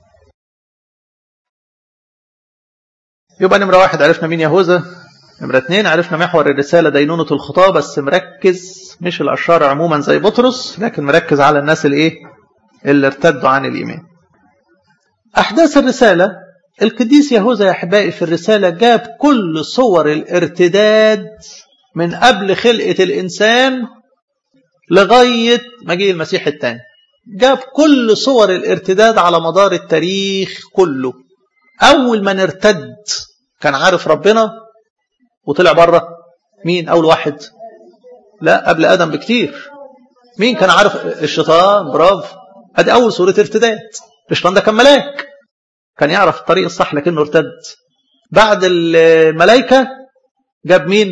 يبقى نمرة واحد عرفنا مين يهوذا نمرة اتنين عرفنا محور الرسالة دينونة الخطاة بس مركز مش الأشرار عموما زي بطرس لكن مركز على الناس اللي إيه اللي ارتدوا عن الإيمان أحداث الرسالة القديس يهوذا يا أحبائي في الرسالة جاب كل صور الارتداد من قبل خلقة الإنسان لغاية مجيء المسيح الثاني جاب كل صور الارتداد على مدار التاريخ كله أول من ارتد كان عارف ربنا وطلع بره مين أول واحد لا قبل آدم بكتير مين كان عارف الشيطان برافو ادي أول صورة ارتداد الشيطان ده كان ملاك كان يعرف الطريق الصح لكنه ارتد بعد الملائكة جاب مين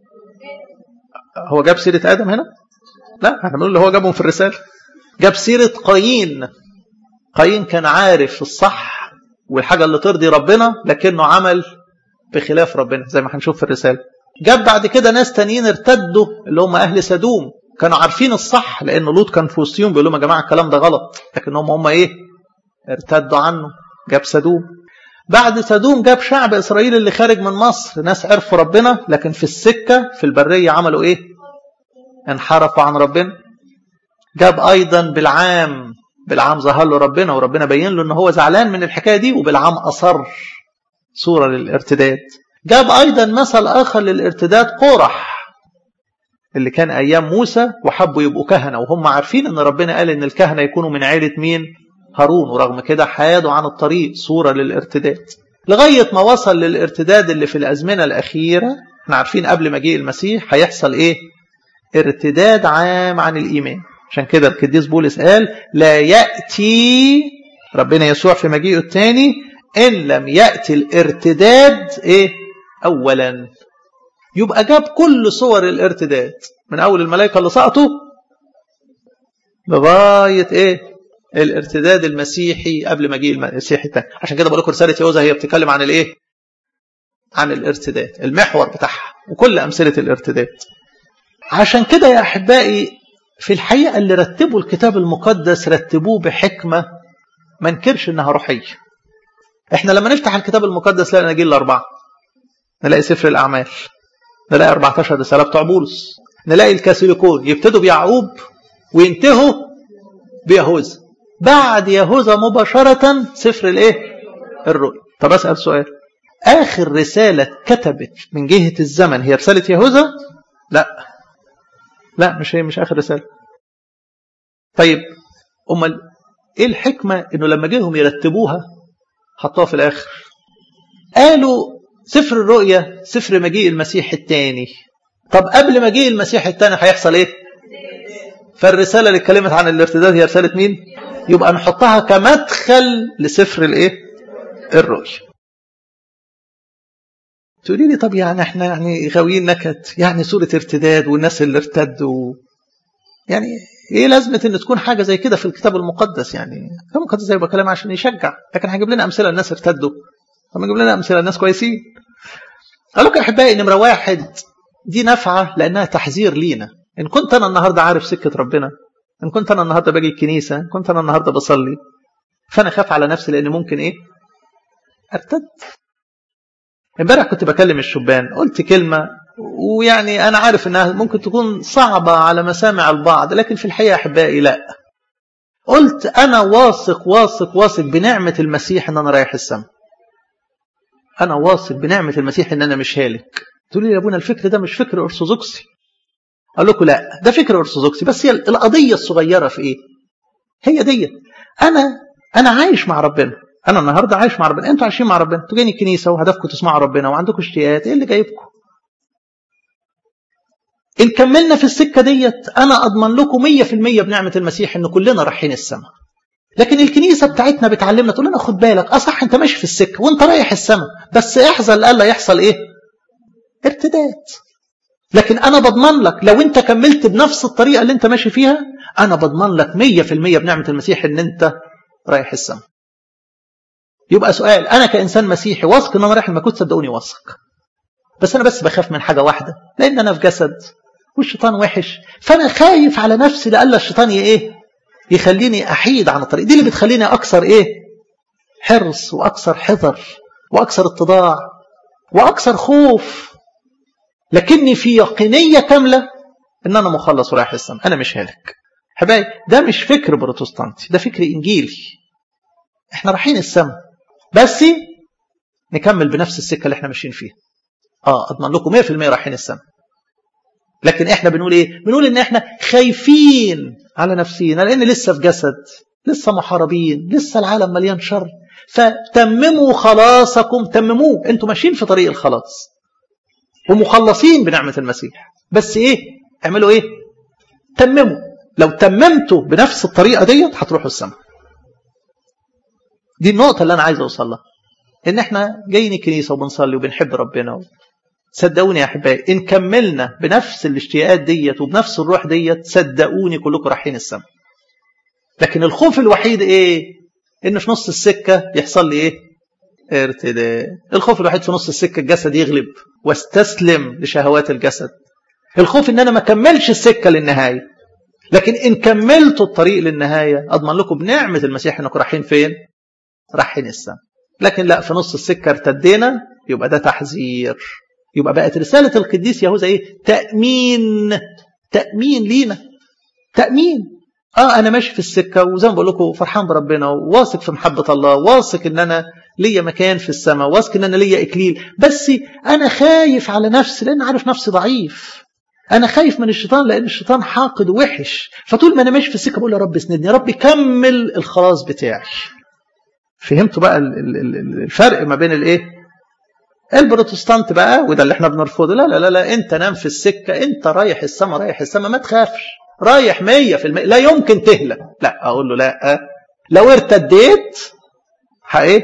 هو جاب سيرة آدم هنا لا احنا بنقول اللي هو جابهم في الرسالة جاب سيرة قايين قايين كان عارف الصح والحاجة اللي ترضي ربنا لكنه عمل بخلاف ربنا زي ما هنشوف في الرسالة جاب بعد كده ناس تانيين ارتدوا اللي هم أهل سدوم كانوا عارفين الصح لأن لوط كان في وسطهم بيقول لهم يا جماعة الكلام ده غلط لكن هم هم إيه ارتدوا عنه جاب سدوم بعد سدوم جاب شعب إسرائيل اللي خارج من مصر ناس عرفوا ربنا لكن في السكة في البرية عملوا إيه انحرفوا عن ربنا جاب أيضا بالعام بالعام ظهر له ربنا وربنا بين له ان هو زعلان من الحكايه دي وبالعام اصر صوره للارتداد جاب ايضا مثل اخر للارتداد قرح اللي كان ايام موسى وحبوا يبقوا كهنه وهم عارفين ان ربنا قال ان الكهنه يكونوا من عيله مين هارون ورغم كده حادوا عن الطريق صوره للارتداد لغايه ما وصل للارتداد اللي في الازمنه الاخيره احنا عارفين قبل مجيء المسيح هيحصل ايه ارتداد عام عن الايمان عشان كده القديس بولس قال لا يأتي ربنا يسوع في مجيئه الثاني إن لم يأتي الارتداد إيه أولا يبقى جاب كل صور الارتداد من أول الملائكة اللي سقطوا لغاية إيه الارتداد المسيحي قبل مجيء المسيح الثاني عشان كده بقول لكم رسالة يهوذا هي بتتكلم عن الإيه عن الارتداد المحور بتاعها وكل أمثلة الارتداد عشان كده يا أحبائي في الحقيقة اللي رتبوا الكتاب المقدس رتبوه بحكمة ما نكرش انها روحية احنا لما نفتح الكتاب المقدس نلاقي الاناجيل الاربعة نلاقي سفر الاعمال نلاقي 14 رسالة بتوع بولس نلاقي الكاثوليكون يبتدوا بيعقوب وينتهوا بيهوذا بعد يهوذا مباشرة سفر الايه الرؤيا طب اسأل سؤال اخر رسالة اتكتبت من جهة الزمن هي رسالة يهوذا لا لا مش هي مش اخر رساله طيب امال ايه الحكمه انه لما جيهم يرتبوها حطوها في الاخر قالوا سفر الرؤيا سفر مجيء المسيح الثاني طب قبل مجيء المسيح الثاني هيحصل ايه فالرساله اللي اتكلمت عن الارتداد هي رساله مين يبقى نحطها كمدخل لسفر الايه الرؤيا تقولي لي طب يعني احنا يعني غاويين نكت يعني سورة ارتداد والناس اللي ارتدوا يعني ايه لازمة ان تكون حاجة زي كده في الكتاب المقدس يعني الكتاب المقدس زي بكلام عشان يشجع لكن هيجيب لنا امثلة الناس ارتدوا طب يجيب لنا امثلة الناس كويسين قال لك يا احبائي نمرة واحد دي نافعة لانها تحذير لينا ان كنت انا النهاردة عارف سكة ربنا ان كنت انا النهاردة باجي الكنيسة ان كنت انا النهاردة بصلي فانا خاف على نفسي لان ممكن ايه ارتد امبارح كنت بكلم الشبان قلت كلمة ويعني انا عارف انها ممكن تكون صعبه على مسامع البعض لكن في الحقيقه احبائي لا قلت انا واثق واثق واثق بنعمه المسيح ان انا رايح السماء انا واثق بنعمه المسيح ان انا مش هالك تقول لي يا ابونا الفكر ده مش فكر ارثوذكسي اقول لكم لا ده فكر ارثوذكسي بس هي القضيه الصغيره في ايه هي دي انا انا عايش مع ربنا انا النهارده عايش مع ربنا انتوا عايشين مع ربنا انتوا جايين الكنيسه وهدفكم تسمعوا ربنا وعندكم اشتياقات ايه اللي جايبكم ان كملنا في السكه ديت انا اضمن لكم 100% بنعمه المسيح ان كلنا رايحين السماء لكن الكنيسه بتاعتنا بتعلمنا تقول لنا خد بالك اه صح انت ماشي في السكه وانت رايح السماء بس احذر الا يحصل ايه ارتداد لكن انا بضمن لك لو انت كملت بنفس الطريقه اللي انت ماشي فيها انا بضمن لك 100% بنعمه المسيح ان انت رايح السماء يبقى سؤال انا كانسان مسيحي واثق ان انا رايح الملكوت صدقوني واثق بس انا بس بخاف من حاجه واحده لان انا في جسد والشيطان وحش فانا خايف على نفسي لألا الشيطان ايه يخليني احيد عن الطريق دي اللي بتخليني اكثر ايه حرص واكثر حذر واكثر اتضاع واكثر خوف لكني في يقينيه كامله ان انا مخلص ورايح السماء انا مش هالك حبايبي ده مش فكر بروتستانتي ده فكر انجيلي احنا رايحين السماء بس نكمل بنفس السكه اللي احنا ماشيين فيها اه اضمن لكم 100% رايحين السماء لكن احنا بنقول ايه بنقول ان احنا خايفين على نفسينا لان لسه في جسد لسه محاربين لسه العالم مليان شر فتمموا خلاصكم تمموه انتوا ماشيين في طريق الخلاص ومخلصين بنعمه المسيح بس ايه اعملوا ايه تمموا لو تممتوا بنفس الطريقه ديت هتروحوا السماء دي النقطه اللي انا عايز اوصل لها ان احنا جايين الكنيسه وبنصلي وبنحب ربنا صدقوني يا احبائي ان كملنا بنفس الاشتياقات ديت وبنفس الروح ديت صدقوني كلكم رايحين السماء لكن الخوف الوحيد ايه ان في نص السكه يحصل لي ايه ارتداد الخوف الوحيد في نص السكه الجسد يغلب واستسلم لشهوات الجسد الخوف ان انا ما كملش السكه للنهايه لكن ان كملت الطريق للنهايه اضمن لكم بنعمه المسيح انكم رايحين فين رايحين السماء لكن لا في نص السكه ارتدينا يبقى ده تحذير يبقى بقت رسالة القديس يهوذا ايه تأمين تأمين لينا تأمين اه انا ماشي في السكة وزي ما بقول لكم فرحان بربنا واثق في محبة الله واثق ان انا ليا مكان في السماء واثق ان انا ليا اكليل بس انا خايف على نفسي لان عارف نفسي ضعيف انا خايف من الشيطان لان الشيطان حاقد وحش فطول ما انا ماشي في السكة بقول يا رب اسندني يا رب كمل الخلاص بتاعي فهمتوا بقى الفرق ما بين الايه البروتستانت بقى وده اللي احنا بنرفضه لا لا لا لا انت نام في السكه انت رايح السما رايح السما ما تخافش رايح مية في المية لا يمكن تهلك لا اقول له لا لو ارتديت ايه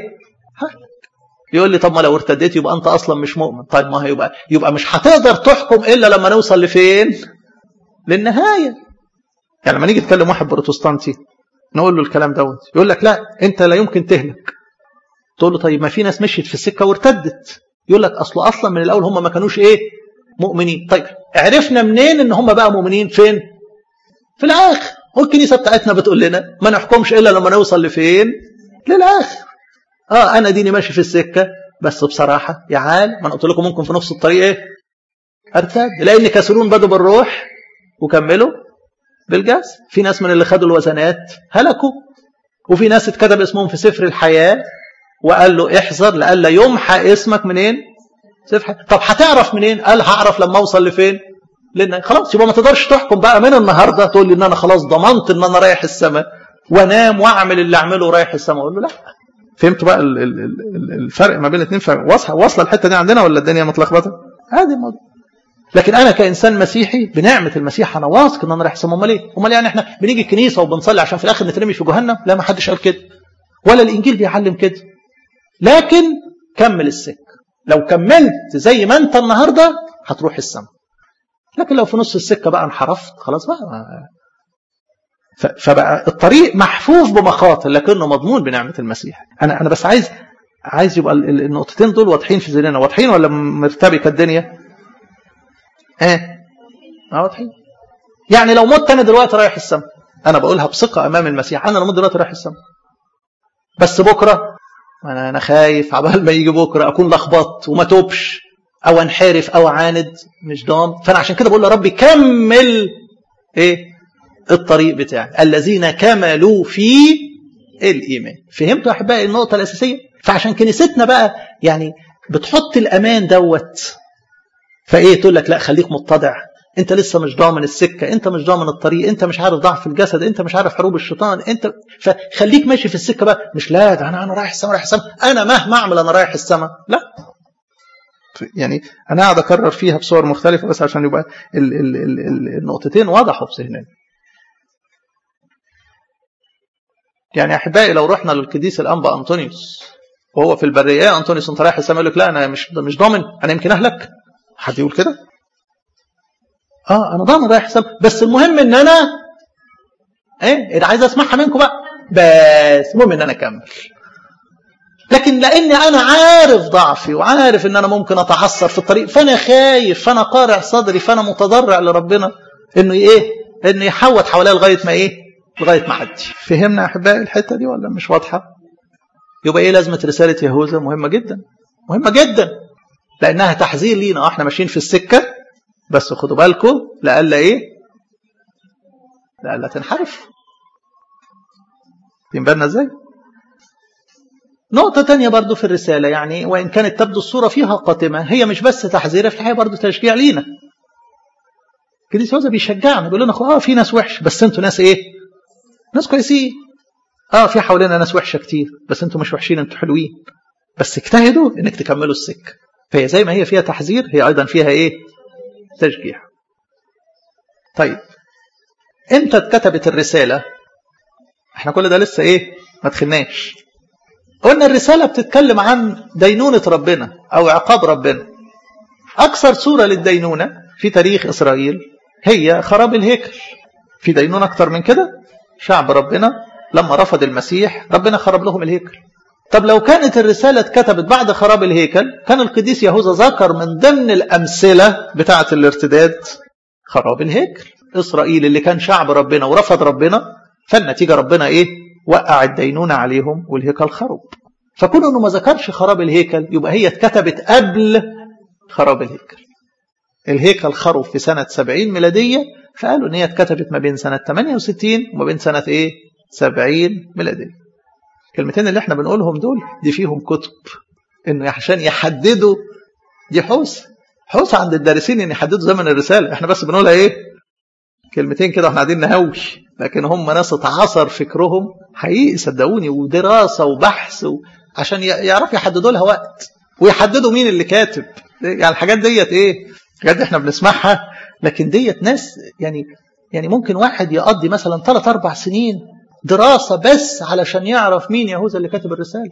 يقول لي طب ما لو ارتديت يبقى انت اصلا مش مؤمن طيب ما يبقى يبقى مش هتقدر تحكم الا لما نوصل لفين للنهايه يعني لما نيجي نتكلم واحد بروتستانتي نقول له الكلام دوت يقول لك لا انت لا يمكن تهلك تقول له طيب ما في ناس مشيت في السكه وارتدت يقول لك اصل اصلا من الاول هم ما كانوش ايه مؤمنين طيب عرفنا منين ان هم بقى مؤمنين فين في الاخر والكنيسه بتاعتنا بتقول لنا ما نحكمش الا لما نوصل لفين للاخر اه انا ديني ماشي في السكه بس بصراحه يا عال ما انا قلت لكم ممكن في نفس الطريق ايه ارتد لان كسرون بدوا بالروح وكملوا بالجسد في ناس من اللي خدوا الوزنات هلكوا وفي ناس اتكتب اسمهم في سفر الحياه وقال له احذر لألا يمحى اسمك منين سفر طب هتعرف منين قال هعرف لما اوصل لفين لان خلاص يبقى ما تقدرش تحكم بقى من النهارده تقول لي ان انا خلاص ضمنت ان انا رايح السماء وانام واعمل اللي اعمله رايح السماء اقول له لا فهمتوا بقى الفرق ما بين الاثنين واصله واصله الحته دي عندنا ولا الدنيا متلخبطه هذه الموضوع لكن انا كانسان مسيحي بنعمه المسيح انا واثق ان انا رايح السماء امال ايه امال يعني احنا بنيجي الكنيسه وبنصلي عشان في الاخر نترمي في جهنم لا ما حدش قال كده ولا الانجيل بيعلم كده لكن كمل السكة لو كملت زي ما انت النهاردة هتروح السماء لكن لو في نص السكة بقى انحرفت خلاص بقى فبقى الطريق محفوف بمخاطر لكنه مضمون بنعمة المسيح أنا أنا بس عايز عايز يبقى النقطتين دول واضحين في ذهننا واضحين ولا مرتبكة الدنيا؟ ايه اه واضحين يعني لو مت انا دلوقتي رايح السماء انا بقولها بثقه امام المسيح انا لو مت دلوقتي رايح السماء بس بكره انا انا خايف عبال ما يجي بكره اكون لخبطت وما توبش او انحرف او عاند مش ضامن فانا عشان كده بقول يا رب كمل ايه الطريق بتاعي الذين كملوا في الايمان فهمتوا يا احبائي النقطه الاساسيه فعشان كنيستنا بقى يعني بتحط الامان دوت فايه تقول لك لا خليك متضع انت لسه مش ضامن السكه انت مش ضامن الطريق انت مش عارف ضعف الجسد انت مش عارف حروب الشيطان انت فخليك ماشي في السكه بقى مش لا ده انا انا رايح السما رايح السما انا مهما اعمل انا رايح السما لا يعني انا قاعد اكرر فيها بصور مختلفه بس عشان يبقى ال ال ال ال النقطتين وضحوا في ذهننا يعني احبائي لو رحنا للقديس الانبا انطونيوس وهو في البريه يا انطونيوس انت رايح السما يقول لك لا انا مش مش ضامن انا يمكن اهلك حد يقول كده اه انا ضامن رايح السما بس المهم ان انا ايه انا عايز اسمعها منكم بقى بس المهم ان انا اكمل لكن لاني انا عارف ضعفي وعارف ان انا ممكن اتعثر في الطريق فانا خايف فانا قارع صدري فانا متضرع لربنا انه ايه انه يحوط حواليا لغايه ما ايه لغايه ما اعدي فهمنا يا احبائي الحته دي ولا مش واضحه يبقى ايه لازمه رساله يهوذا مهمه جدا مهمه جدا لانها تحذير لينا احنا ماشيين في السكه بس خدوا بالكم لألا ايه لألا تنحرف بالنا ازاي نقطة تانية برضو في الرسالة يعني وإن كانت تبدو الصورة فيها قاتمة هي مش بس تحذير في الحقيقة برضو تشجيع لينا كريس يوزا بيشجعنا بيقول لنا اه في ناس وحش بس انتوا ناس ايه ناس كويسين اه في حوالينا ناس وحشة كتير بس انتوا مش وحشين انتوا حلوين بس اجتهدوا انك تكملوا السكة فهي زي ما هي فيها تحذير هي ايضا فيها ايه تشجيع طيب امتى اتكتبت الرسالة احنا كل ده لسه ايه ما دخلناش قلنا الرسالة بتتكلم عن دينونة ربنا او عقاب ربنا اكثر صورة للدينونة في تاريخ اسرائيل هي خراب الهيكل في دينونة اكتر من كده شعب ربنا لما رفض المسيح ربنا خرب لهم الهيكل طب لو كانت الرسالة اتكتبت بعد خراب الهيكل كان القديس يهوذا ذكر من ضمن الأمثلة بتاعة الارتداد خراب الهيكل إسرائيل اللي كان شعب ربنا ورفض ربنا فالنتيجة ربنا إيه وقع الدينونة عليهم والهيكل خرب فكون أنه ما ذكرش خراب الهيكل يبقى هي اتكتبت قبل خراب الهيكل الهيكل خرب في سنة 70 ميلادية فقالوا ان هي اتكتبت ما بين سنة 68 وما بين سنة ايه 70 ميلادية الكلمتين اللي احنا بنقولهم دول دي فيهم كتب انه عشان يحددوا دي حوس حوس عند الدارسين ان يحددوا زمن الرسالة احنا بس بنقولها ايه كلمتين كده واحنا قاعدين نهوش لكن هم ناس اتعصر فكرهم حقيقي صدقوني ودراسة وبحث و... عشان يعرفوا يحددوا لها وقت ويحددوا مين اللي كاتب يعني الحاجات ديت ايه الحاجات دي احنا بنسمعها لكن ديت ناس يعني يعني ممكن واحد يقضي مثلا ثلاث اربع سنين دراسة بس علشان يعرف مين يهوذا اللي كاتب الرسالة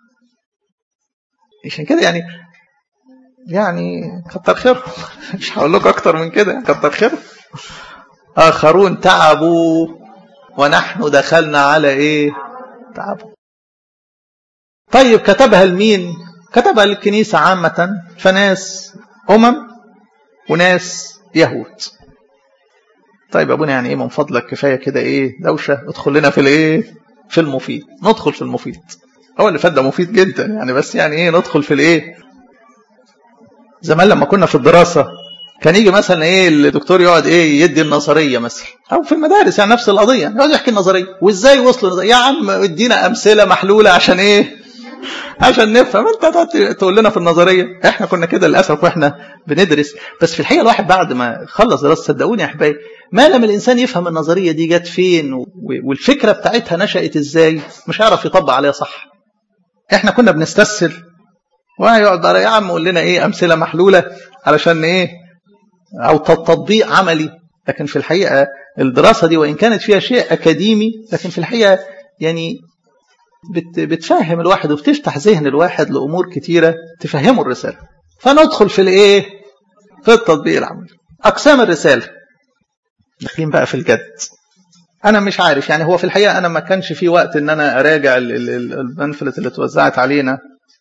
عشان كده يعني يعني كتر خيرهم مش هقول لكم اكتر من كده كتر خيرهم اخرون تعبوا ونحن دخلنا على ايه تعبوا طيب كتبها لمين كتبها للكنيسة عامة فناس أمم وناس يهود طيب يا ابونا يعني ايه من فضلك كفايه كده ايه دوشه ادخل لنا في الايه في المفيد ندخل في المفيد هو اللي فات ده مفيد جدا يعني بس يعني ايه ندخل في الايه زمان لما كنا في الدراسه كان يجي مثلا ايه الدكتور يقعد ايه يدي النظريه مثلا او في المدارس يعني نفس القضيه يقعد يحكي النظريه وازاي وصلوا النظرية. يا عم ادينا امثله محلوله عشان ايه عشان نفهم انت تقول لنا في النظريه احنا كنا كده للاسف واحنا بندرس بس في الحقيقه الواحد بعد ما خلص دراسه صدقوني يا احبايبي ما لم الانسان يفهم النظريه دي جت فين والفكره بتاعتها نشات ازاي مش هيعرف يطبق عليها صح احنا كنا بنستسهل ويقعد بقى يا عم قول لنا ايه امثله محلوله علشان ايه او تطبيق عملي لكن في الحقيقه الدراسه دي وان كانت فيها شيء اكاديمي لكن في الحقيقه يعني بت بتفهم الواحد وبتفتح ذهن الواحد لامور كتيره تفهمه الرساله فندخل في الايه في التطبيق العملي اقسام الرساله داخلين بقى في الجد انا مش عارف يعني هو في الحقيقه انا ما كانش في وقت ان انا اراجع البنفلت اللي اتوزعت علينا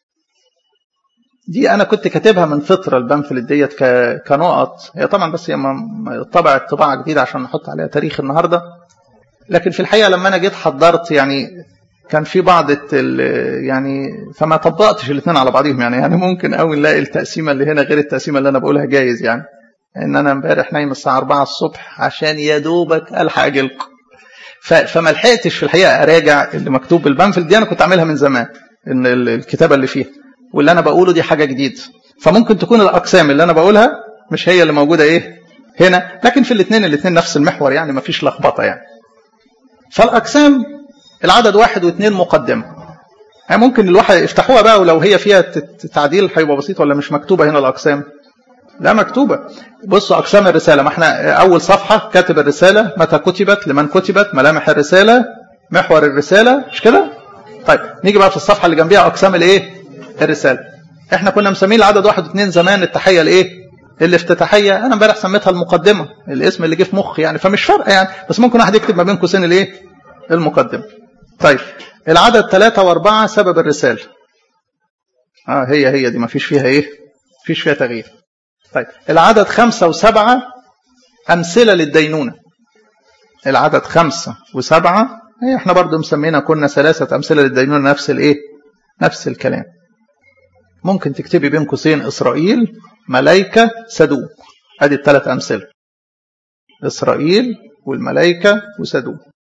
دي انا كنت كاتبها من فتره البنفلت ديت كنقط هي طبعا بس هي طبعت طباعه جديده عشان نحط عليها تاريخ النهارده لكن في الحقيقه لما انا جيت حضرت يعني كان في بعض يعني فما طبقتش الاثنين على بعضهم يعني يعني ممكن قوي نلاقي التقسيمه اللي هنا غير التقسيمه اللي انا بقولها جايز يعني ان انا امبارح نايم الساعه 4 الصبح عشان يا دوبك الحق اجيلكم فما لحقتش في الحقيقه اراجع اللي مكتوب بالبنفل دي انا كنت عاملها من زمان ان الكتابه اللي فيها واللي انا بقوله دي حاجه جديده فممكن تكون الاقسام اللي انا بقولها مش هي اللي موجوده ايه هنا لكن في الاثنين الاثنين نفس المحور يعني ما فيش لخبطه يعني فالاقسام العدد واحد واثنين مقدمه يعني ممكن الواحد يفتحوها بقى ولو هي فيها تعديل هيبقى بسيط ولا مش مكتوبه هنا الاقسام لا مكتوبه بصوا اقسام الرساله ما احنا اول صفحه كاتب الرساله متى كتبت لمن كتبت ملامح الرساله محور الرساله مش كده طيب نيجي بقى في الصفحه اللي جنبيها اقسام الايه الرساله احنا كنا مسمين العدد واحد واثنين زمان التحيه الايه الافتتاحيه انا امبارح سميتها المقدمه الاسم اللي جه في مخي يعني فمش فارقه يعني بس ممكن واحد يكتب ما بين قوسين الايه المقدمه طيب العدد ثلاثة وأربعة سبب الرسالة آه هي هي دي ما فيش فيها إيه فيش فيها تغيير طيب العدد خمسة وسبعة أمثلة للدينونة العدد خمسة وسبعة هي احنا برضو مسمينا كنا ثلاثة أمثلة للدينونة نفس الإيه نفس الكلام ممكن تكتبي بين قوسين إسرائيل ملايكة سدوم أدي الثلاث أمثلة إسرائيل والملايكة وسدوم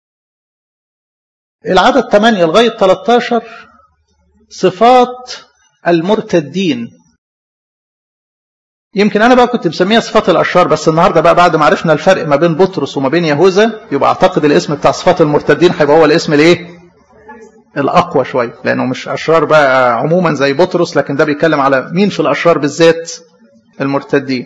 العدد 8 لغاية 13 صفات المرتدين يمكن أنا بقى كنت مسميها صفات الأشرار بس النهاردة بقى بعد ما عرفنا الفرق ما بين بطرس وما بين يهوذا يبقى أعتقد الاسم بتاع صفات المرتدين هيبقى هو الاسم الإيه؟ الأقوى شوية لأنه مش أشرار بقى عموما زي بطرس لكن ده بيتكلم على مين في الأشرار بالذات المرتدين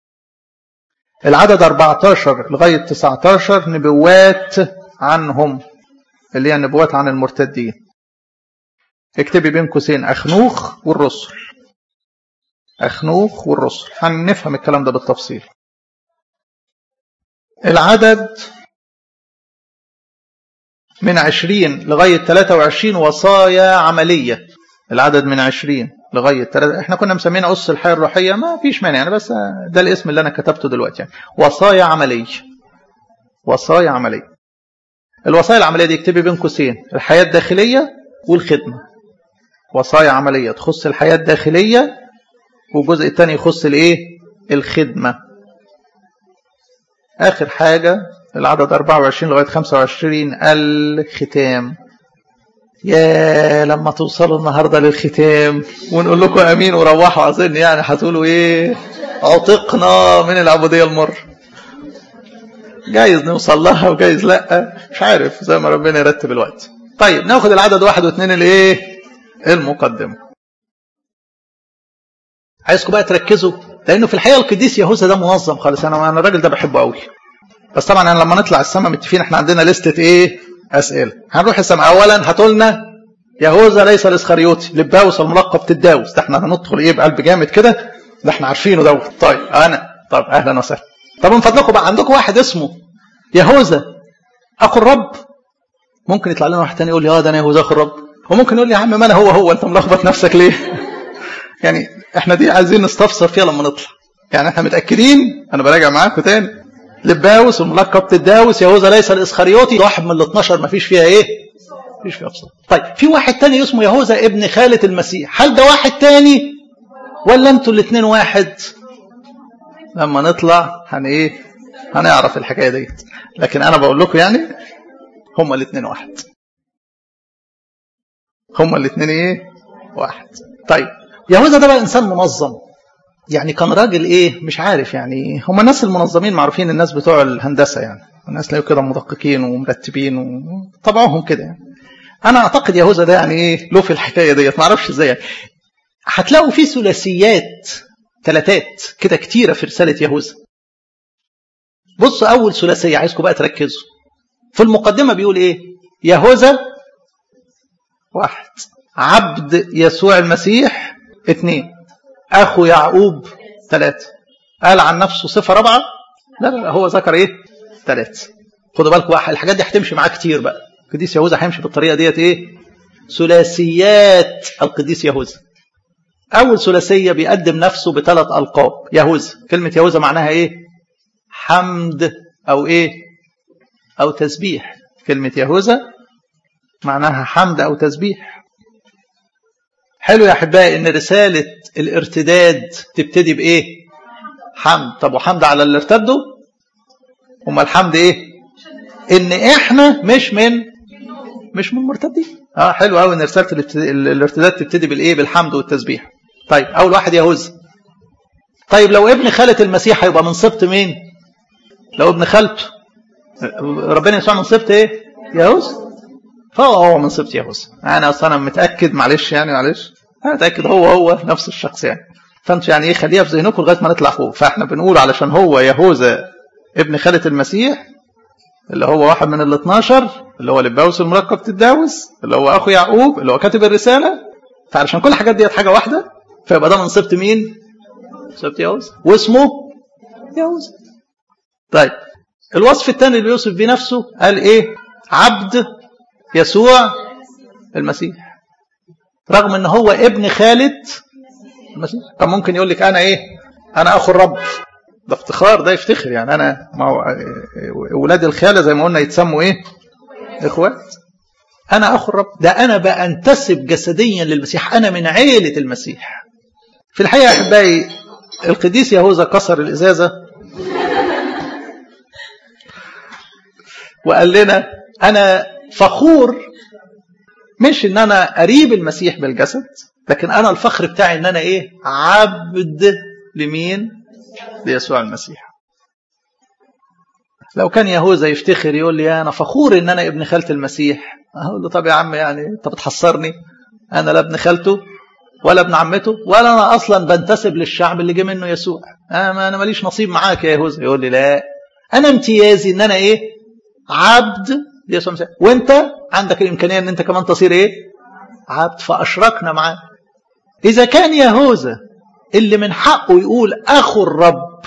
العدد 14 لغاية 19 نبوات عنهم اللي هي النبوات عن المرتدين اكتبي بين قوسين أخنوخ والرسل أخنوخ والرسل هنفهم الكلام ده بالتفصيل العدد من عشرين لغاية 23 وصايا عملية العدد من عشرين لغاية 3 احنا كنا مسمينا قص الحياة الروحية ما فيش مانع يعني بس ده الاسم اللي أنا كتبته دلوقتي يعني وصايا عملية وصايا عملية الوصايا العملية دي اكتبي بين قوسين الحياة الداخلية والخدمة وصايا عملية تخص الحياة الداخلية والجزء الثاني يخص الايه الخدمة آخر حاجة العدد 24 لغاية 25 الختام يا لما توصلوا النهاردة للختام ونقول لكم أمين وروحوا أظن يعني هتقولوا إيه عتقنا من العبودية المر جايز نوصل لها وجايز لا مش عارف زي ما ربنا يرتب الوقت طيب ناخد العدد واحد واثنين الايه المقدمه عايزكم بقى تركزوا لانه في الحقيقه القديس يهوذا ده منظم خالص انا انا الراجل ده بحبه قوي بس طبعا انا لما نطلع السماء متفقين احنا عندنا لستة ايه اسئله هنروح السماء اولا هاتوا لنا يهوذا ليس الاسخريوطي لباوس الملقب تداوس ده احنا هندخل ايه بقلب جامد كده ده احنا عارفينه دوت طيب انا طب اهلا وسهلا طب من فضلكم بقى عندكم واحد اسمه يهوذا اخو الرب ممكن يطلع لنا واحد تاني يقول لي اه ده انا يهوذا اخو الرب وممكن يقول لي يا عم ما انا هو هو انت ملخبط نفسك ليه يعني احنا دي عايزين نستفسر فيها لما نطلع يعني احنا متاكدين انا براجع معاكم تاني لباوس الملقب تداوس يهوذا ليس الاسخريوطي واحد من ال 12 ما فيش فيها ايه مفيش فيها ابصار طيب في واحد تاني اسمه يهوذا ابن خالة المسيح هل ده واحد تاني ولا انتوا الاثنين واحد لما نطلع هن ايه هنعرف الحكايه ديت لكن انا بقول لكم يعني هما الاثنين واحد هما الاثنين ايه واحد طيب يهوذا ده بقى انسان منظم يعني كان راجل ايه مش عارف يعني هم الناس المنظمين معروفين الناس بتوع الهندسه يعني الناس تلاقوا كده مدققين ومرتبين وطبعهم كده يعني انا اعتقد يهوذا ده يعني ايه له في الحكايه ديت ما اعرفش ازاي يعني. هتلاقوا في ثلاثيات ثلاثات كده كتيره في رساله يهوذا بصوا اول ثلاثيه عايزكم بقى تركزوا في المقدمه بيقول ايه يهوذا واحد عبد يسوع المسيح اثنين اخو يعقوب ثلاثه قال عن نفسه صفه رابعه لا لا, لا هو ذكر ايه ثلاثه خدوا بالكم بقى الحاجات دي هتمشي معاه كتير بقى القديس يهوذا هيمشي بالطريقه ديت ايه ثلاثيات القديس يهوذا اول ثلاثيه بيقدم نفسه بثلاث القاب يهوذا كلمه يهوذا معناها ايه حمد او ايه او تسبيح كلمه يهوذا معناها حمد أو تسبيح حلو يا أحبائي إن رسالة الارتداد تبتدي بإيه حمد طب وحمد على اللي ارتدوا أما الحمد إيه إن إحنا مش من مش من مرتدين اه حلو قوي ان رساله الارتداد تبتدي بالايه بالحمد والتسبيح طيب اول واحد يهوذا طيب لو ابن خالة المسيح هيبقى من سبط مين لو ابن خالته ربنا يسوع من سبط ايه يهوذا فهو هو من سبط يهوذا انا اصلا متاكد معلش يعني معلش انا متاكد هو هو نفس الشخص يعني فانتوا يعني ايه خليها في ذهنكم لغايه ما نطلع فوق فاحنا بنقول علشان هو يهوذا ابن خالة المسيح اللي هو واحد من ال 12 اللي هو لباوس الملقب تداوس اللي هو اخو يعقوب اللي هو كاتب الرساله فعلشان كل الحاجات ديت حاجه واحده فيبقى ده من سبط مين؟ سبط يهوذا واسمه يهوذا طيب الوصف الثاني اللي يوصف بيه نفسه قال ايه؟ عبد يسوع المسيح رغم ان هو ابن خالد المسيح طب ممكن يقول لك انا ايه؟ انا اخو الرب ده افتخار ده يفتخر يعني انا ما هو ولاد الخاله زي ما قلنا يتسموا ايه؟ اخوات انا اخو الرب ده انا بانتسب جسديا للمسيح انا من عيله المسيح في الحقيقه يا احبائي القديس يهوذا كسر الازازه وقال لنا انا فخور مش ان انا قريب المسيح بالجسد لكن انا الفخر بتاعي ان انا ايه عبد لمين ليسوع المسيح لو كان يهوذا يفتخر يقول لي انا فخور ان انا ابن خالة المسيح اقول له طب يا عم يعني انت بتحصرني انا لا ابن خالته ولا ابن عمته ولا انا اصلا بنتسب للشعب اللي جه منه يسوع انا انا ماليش نصيب معاك يا يهوذا يقول لي لا انا امتيازي ان انا ايه عبد ليسوع المسيح وانت عندك الامكانيه ان انت كمان تصير ايه عبد فاشركنا معاه اذا كان يهوذا اللي من حقه يقول اخو الرب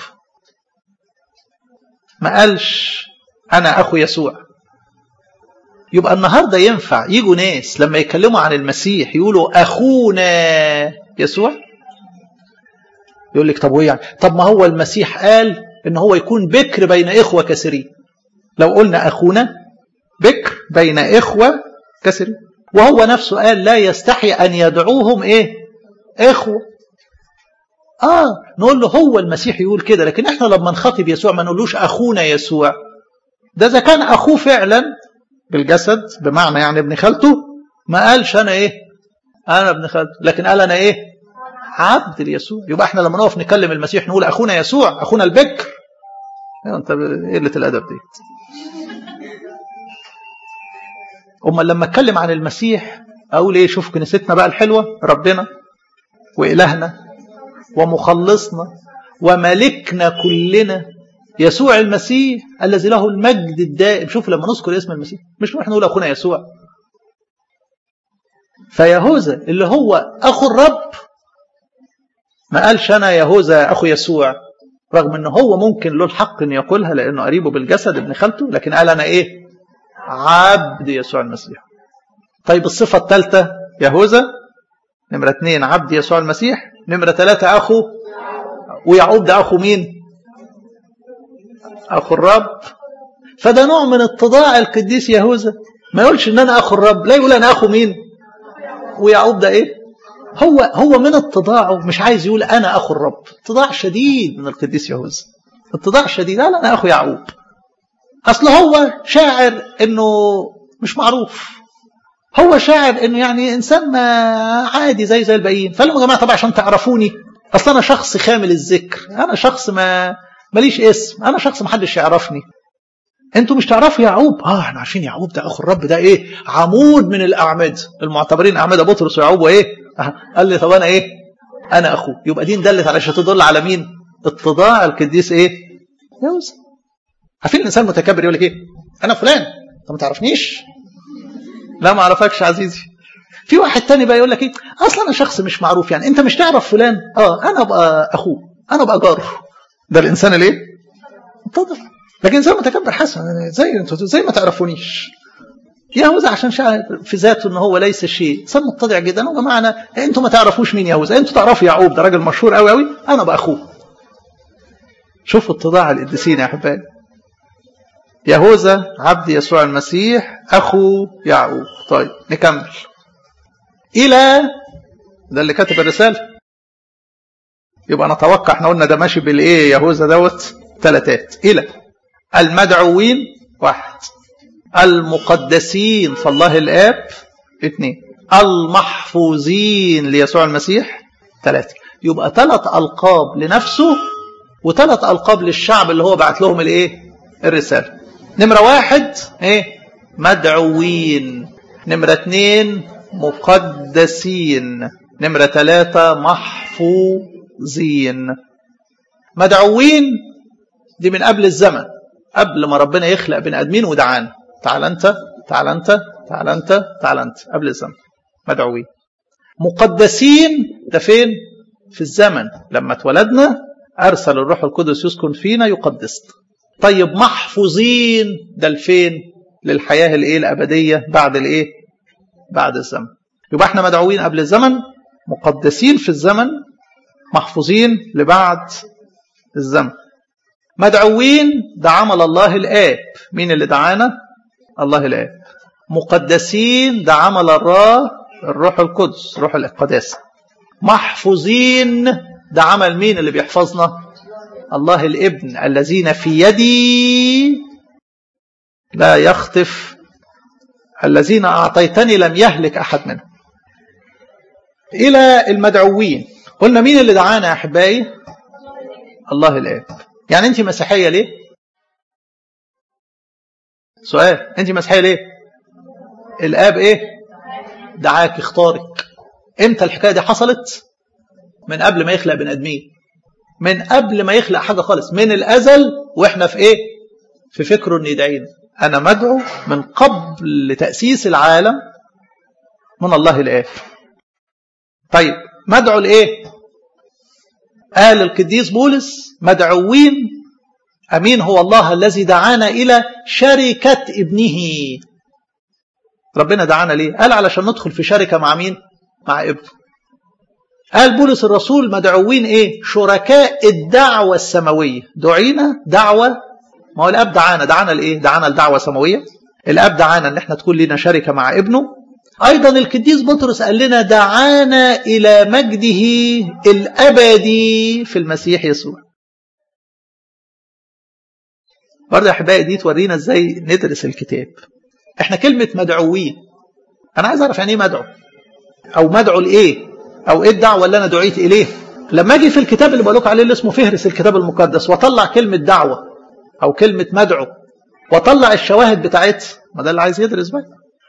ما قالش انا اخو يسوع يبقى النهارده ينفع يجوا ناس لما يتكلموا عن المسيح يقولوا اخونا يسوع يقول لك طب وايه يعني طب ما هو المسيح قال ان هو يكون بكر بين اخوه كثيرين لو قلنا اخونا بكر بين اخوه كثيرين وهو نفسه قال لا يستحي ان يدعوهم ايه اخوه اه نقول له هو المسيح يقول كده لكن احنا لما نخاطب يسوع ما نقولوش اخونا يسوع ده اذا كان اخوه فعلا بالجسد بمعنى يعني ابن خالته ما قالش انا ايه انا ابن خالته لكن قال انا ايه عبد ليسوع يبقى احنا لما نقف نكلم المسيح نقول اخونا يسوع اخونا البكر انت قله الادب دي امال لما اتكلم عن المسيح اقول ايه شوف كنيستنا بقى الحلوه ربنا والهنا ومخلصنا وملكنا كلنا يسوع المسيح الذي له المجد الدائم شوف لما نذكر اسم المسيح مش نروح نقول اخونا يسوع فيهوذا اللي هو اخو الرب ما قالش انا يهوذا اخو يسوع رغم ان هو ممكن له الحق ان يقولها لانه قريبه بالجسد ابن خالته لكن قال انا ايه عبد يسوع المسيح طيب الصفه الثالثه يهوذا نمره اثنين عبد يسوع المسيح نمره ثلاثه اخو ويعقوب ده اخو مين اخو الرب فده نوع من اتضاع القديس يهوذا ما يقولش ان انا اخو الرب لا يقول انا اخو مين ويعقوب ده ايه هو هو من اتضاعه مش عايز يقول انا اخو الرب اتضاع شديد من القديس يهوذا اتضاع شديد لا لا انا اخو يعقوب اصل هو شاعر انه مش معروف هو شاعر انه يعني انسان ما عادي زي زي الباقيين فقال لهم يا جماعه طبعا عشان تعرفوني اصل انا شخص خامل الذكر انا شخص ما ماليش اسم انا شخص محدش يعرفني انتوا مش تعرفوا يعقوب اه احنا عارفين يعقوب ده اخو الرب ده ايه عمود من الاعمده المعتبرين اعمده بطرس ويعقوب وايه آه. قال لي طب انا ايه انا اخوه يبقى دي دلت على تدل على مين اتضاع القديس ايه يوسف عارفين الانسان متكبر يقول لك ايه انا فلان انت ما تعرفنيش لا ما اعرفكش عزيزي في واحد تاني بقى يقول لك ايه اصلا انا شخص مش معروف يعني انت مش تعرف فلان اه انا ابقى اخوه انا ابقى جاره ده الانسان الايه اتضح لكن انسان متكبر حسن زي انتوا زي ما تعرفونيش يهوذا عشان شاعر في ذاته ان هو ليس شيء انسان متضع جدا وبمعنى انتوا ما تعرفوش مين يهوذا انتوا تعرفوا يعقوب ده راجل مشهور قوي قوي انا بقى اخوه شوفوا اتضاع القديسين يا احبائي يهوذا عبد يسوع المسيح أخو يعقوب طيب نكمل إلى ده اللي كاتب الرسالة يبقى نتوقع احنا قلنا ده ماشي بالايه يهوذا دوت ثلاثات إلى المدعوين واحد المقدسين فالله الآب اثنين المحفوظين ليسوع المسيح ثلاثة يبقى ثلاث ألقاب لنفسه وثلاث ألقاب للشعب اللي هو بعت لهم الايه الرسالة نمرة واحد ايه مدعوين نمرة اثنين مقدسين نمرة ثلاثة محفوظين مدعوين دي من قبل الزمن قبل ما ربنا يخلق بني ادمين ودعانا تعال انت تعال انت تعال انت تعال انت قبل الزمن مدعوين مقدسين ده فين في الزمن لما اتولدنا ارسل الروح القدس يسكن فينا يقدسنا طيب محفوظين ده لفين للحياه الايه الابديه بعد الايه بعد الزمن يبقى احنا مدعوين قبل الزمن مقدسين في الزمن محفوظين لبعد الزمن مدعوين ده عمل الله الآب مين اللي دعانا الله الآب مقدسين ده عمل الراه الروح القدس روح القداسة محفوظين ده عمل مين اللي بيحفظنا الله الابن الذين في يدي لا يخطف الذين أعطيتني لم يهلك أحد منهم إلى المدعوين قلنا مين اللي دعانا يا أحبائي الله الآب يعني أنت مسيحية ليه سؤال أنت مسيحية ليه الآب إيه دعاك اختارك امتى الحكاية دي حصلت من قبل ما يخلق بني ادمين من قبل ما يخلق حاجة خالص من الأزل وإحنا في إيه في فكره أن يدعينا أنا مدعو من قبل تأسيس العالم من الله الآب طيب مدعو لإيه قال القديس بولس مدعوين أمين هو الله الذي دعانا إلى شركة ابنه ربنا دعانا ليه قال علشان ندخل في شركة مع مين مع ابنه قال بولس الرسول مدعوين ايه شركاء الدعوة السماوية دعينا دعوة ما هو الاب دعانا دعانا لايه دعانا لدعوة سماوية الاب دعانا ان احنا تكون لنا شركة مع ابنه ايضا القديس بطرس قال لنا دعانا الى مجده الابدي في المسيح يسوع برضه يا احبائي دي تورينا ازاي ندرس الكتاب احنا كلمة مدعوين انا عايز اعرف يعني ايه مدعو او مدعو لايه او ايه الدعوه اللي انا دعيت اليه لما اجي في الكتاب اللي بقول لكم عليه اللي اسمه فهرس الكتاب المقدس واطلع كلمه دعوه او كلمه مدعو واطلع الشواهد بتاعتها ما ده اللي عايز يدرس بقى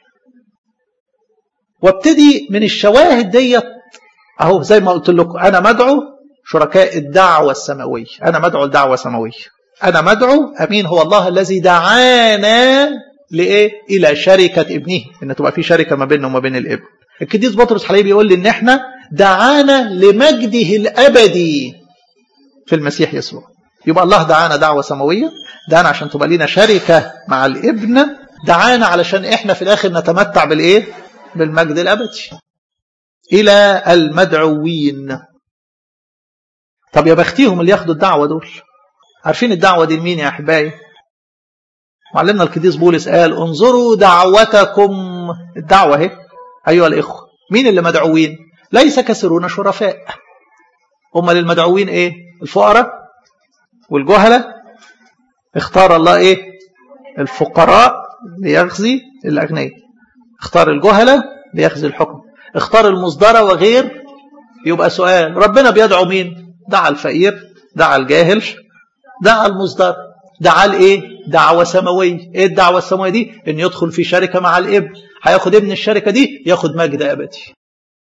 وابتدي من الشواهد ديت اهو زي ما قلت لكم انا مدعو شركاء الدعوه السماويه انا مدعو لدعوه سماويه انا مدعو امين هو الله الذي دعانا لايه الى شركه ابنه ان تبقى في شركه ما بيننا وما بين الابن القديس بطرس حاليا بيقول لي ان احنا دعانا لمجده الابدي في المسيح يسوع يبقى الله دعانا دعوه سماويه دعانا عشان تبقى لنا شركه مع الابن دعانا علشان احنا في الاخر نتمتع بالايه بالمجد الابدي الى المدعوين طب يا بختيهم اللي ياخدوا الدعوه دول عارفين الدعوه دي لمين يا احبائي معلمنا القديس بولس قال انظروا دعوتكم الدعوه اهي أيها الإخوة مين اللي مدعوين ليس كثيرون شرفاء هم للمدعوين إيه الفقراء والجهلة اختار الله إيه الفقراء ليغزي الأغنياء اختار الجهلة ليغزي الحكم اختار المصدرة وغير يبقى سؤال ربنا بيدعو مين دعا الفقير دعا الجاهل دعا المصدر دعا الايه دعوة سماوية ايه الدعوة السماوية دي ان يدخل في شركة مع الابن هياخد ابن الشركة دي ياخد مجد ابدي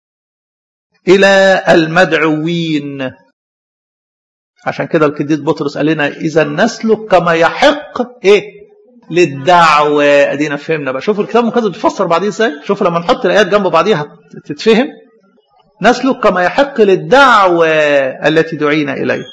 الى المدعوين عشان كده القديس بطرس قال لنا اذا نسلك كما يحق ايه للدعوة ادينا فهمنا بقى شوفوا الكتاب المقدس بيفسر بعدين ازاي شوفوا لما نحط الايات جنب بعضيها تتفهم نسلك كما يحق للدعوة التي دعينا اليها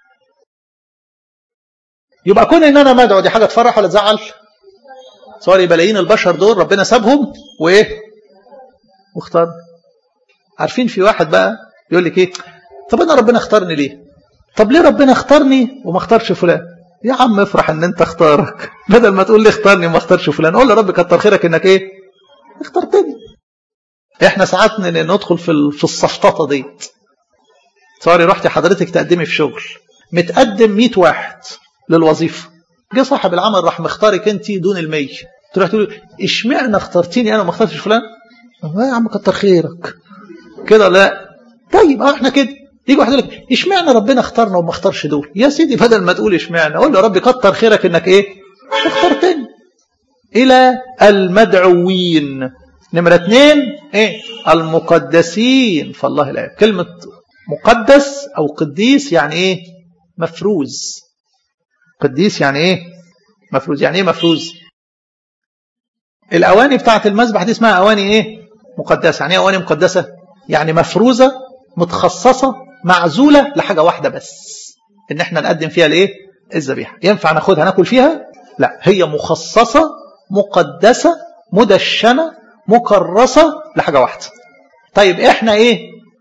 يبقى كون ان انا مدعو دي حاجه تفرح ولا تزعل سوري بلايين البشر دول ربنا سابهم وايه واختار عارفين في واحد بقى يقول لك ايه طب انا ربنا اختارني ليه طب ليه ربنا اختارني وما اختارش فلان يا عم افرح ان انت اختارك بدل ما تقول لي اختارني ما اختارش فلان قول لرب كتر خيرك انك ايه اخترتني احنا ساعات ندخل في في السفططه دي صاري رحتي حضرتك تقدمي في شغل متقدم 100 واحد للوظيفه جه صاحب العمل راح مختارك انت دون ال100 تروح تقول اشمعنى اخترتيني انا ما اخترتش فلان يا عم كتر خيرك كده لا طيب اه احنا كده يجي واحد يقول لك اشمعنى ربنا اختارنا وما اختارش دول يا سيدي بدل ما تقول اشمعنى قول له يا رب كتر خيرك انك ايه اخترتني الى المدعوين نمرة اثنين ايه المقدسين فالله الآب كلمة مقدس او قديس يعني ايه مفروز قديس يعني ايه مفروز يعني ايه مفروز الاواني بتاعت المذبح دي اسمها اواني ايه مقدسه يعني ايه اواني مقدسه يعني مفروزه متخصصه معزوله لحاجه واحده بس ان احنا نقدم فيها الايه الذبيحه ينفع ناخدها ناكل فيها لا هي مخصصه مقدسه مدشنه مكرسه لحاجه واحده طيب احنا ايه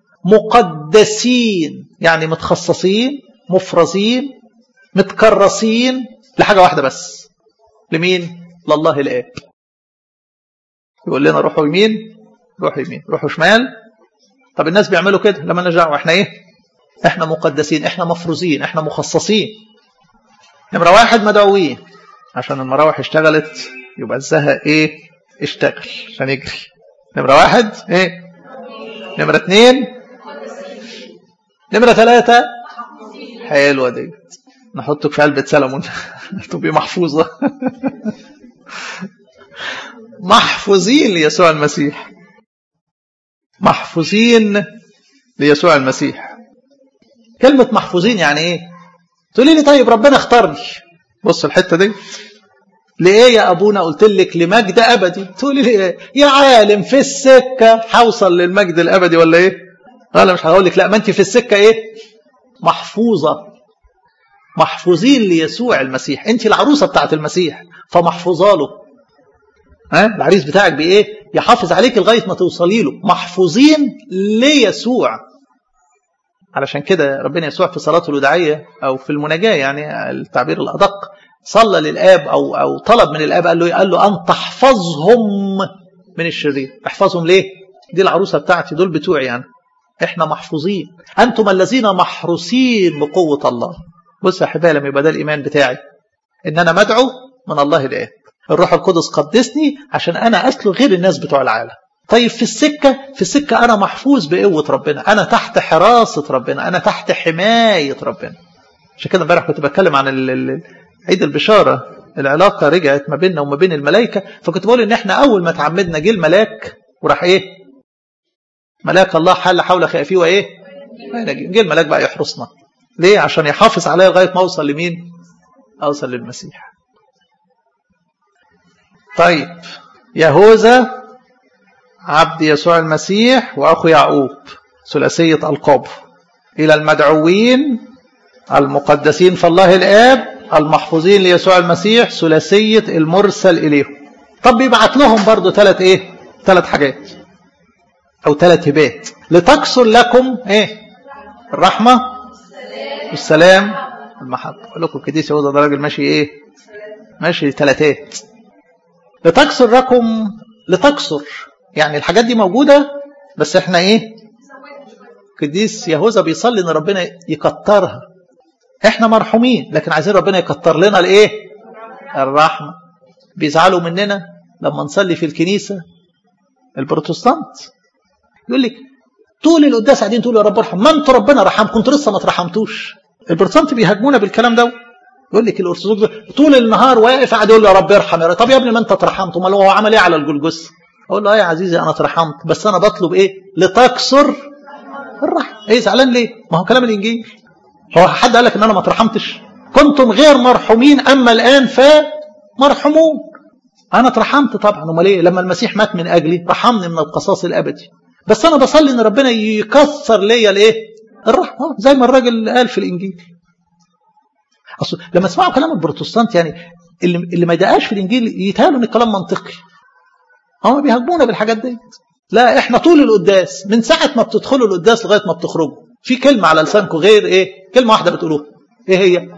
مقدسين يعني متخصصين مفرزين متكرسين لحاجه واحده بس لمين لله الاب يقول لنا روحوا يمين روحوا يمين روحوا شمال طب الناس بيعملوا كده لما نرجع احنا ايه احنا مقدسين احنا مفروزين احنا مخصصين نمره واحد مدعوين عشان المراوح اشتغلت يبقى الزهق ايه اشتغل عشان يجري نمره واحد ايه نمره اثنين نمره ثلاثة حلوة دي نحطك في علبة سلمون تبقي محفوظة محفوظين ليسوع المسيح محفوظين ليسوع المسيح كلمة محفوظين يعني ايه تقولي لي طيب ربنا اختارني بص الحتة دي ليه يا ابونا قلت لك لمجد ابدي تقولي لي ايه يا عالم في السكة هوصل للمجد الابدي ولا ايه انا مش هقول لك لا ما انت في السكة ايه محفوظة محفوظين ليسوع المسيح انت العروسة بتاعت المسيح فمحفوظة له ها العريس بتاعك بايه يحافظ عليك لغايه ما توصلي له محفوظين ليسوع علشان كده ربنا يسوع في صلاته الوداعيه او في المناجاه يعني التعبير الادق صلى للاب او او طلب من الاب قال له قال له ان تحفظهم من الشرير احفظهم ليه دي العروسه بتاعتي دول بتوعي يعني احنا محفوظين انتم الذين محروسين بقوه الله بص يا حبايبي لما يبقى ده الايمان بتاعي ان انا مدعو من الله الاب الروح القدس قدسني عشان انا اسلك غير الناس بتوع العالم طيب في السكة في السكة أنا محفوظ بقوة ربنا أنا تحت حراسة ربنا أنا تحت حماية ربنا عشان كده امبارح كنت بتكلم عن عيد البشارة العلاقة رجعت ما بيننا وما بين الملائكة فكنت بقول إن إحنا أول ما تعمدنا جه الملاك وراح إيه ملاك الله حل حول خائفيه وإيه جه الملاك بقى يحرسنا ليه عشان يحافظ عليا لغاية ما أوصل لمين أوصل للمسيح طيب يهوذا عبد يسوع المسيح وأخو يعقوب ثلاثية ألقاب إلى المدعوين المقدسين فالله الآب المحفوظين ليسوع المسيح ثلاثية المرسل إليهم طب بيبعت لهم برضو ثلاث إيه ثلاث حاجات أو ثلاث هبات لتكسر لكم إيه الرحمة والسلام المحبة أقول لكم القديس يهوذا ده راجل ماشي إيه ماشي ثلاثات لتكسر لكم لتكسر يعني الحاجات دي موجودة بس احنا ايه قديس يهوذا بيصلي ان ربنا يكترها احنا مرحومين لكن عايزين ربنا يكتر لنا الايه الرحمة بيزعلوا مننا لما نصلي في الكنيسة البروتستانت يقول لك طول القداس قاعدين تقولوا يا رب ارحم ما انتوا ربنا رحمكم انتوا لسه ما ترحمتوش البروتستانت بيهاجمونا بالكلام ده يقول لك الارثوذكس طول النهار واقف قاعد يقول له يا رب ارحم يا رب طب يا ابني ما انت اترحمت امال هو عمل ايه على الجلجثه اقول له يا عزيزي انا اترحمت بس انا بطلب ايه لتكسر الرحمه ايه زعلان ليه ما هو كلام الانجيل هو حد قال لك ان انا ما اترحمتش كنتم غير مرحومين اما الان فمرحومون انا اترحمت طبعا امال ايه لما المسيح مات من اجلي رحمني من القصاص الابدي بس انا بصلي ان ربنا يكسر ليا الايه الرحمه زي ما الراجل قال في الانجيل اصل لما تسمعوا كلام البروتستانت يعني اللي, اللي ما يدقاش في الانجيل يتهيألوا ان الكلام منطقي هم بيهاجمونا بالحاجات دي لا احنا طول القداس من ساعه ما بتدخلوا القداس لغايه ما بتخرجوا في كلمه على لسانكم غير ايه كلمه واحده بتقولوها ايه هي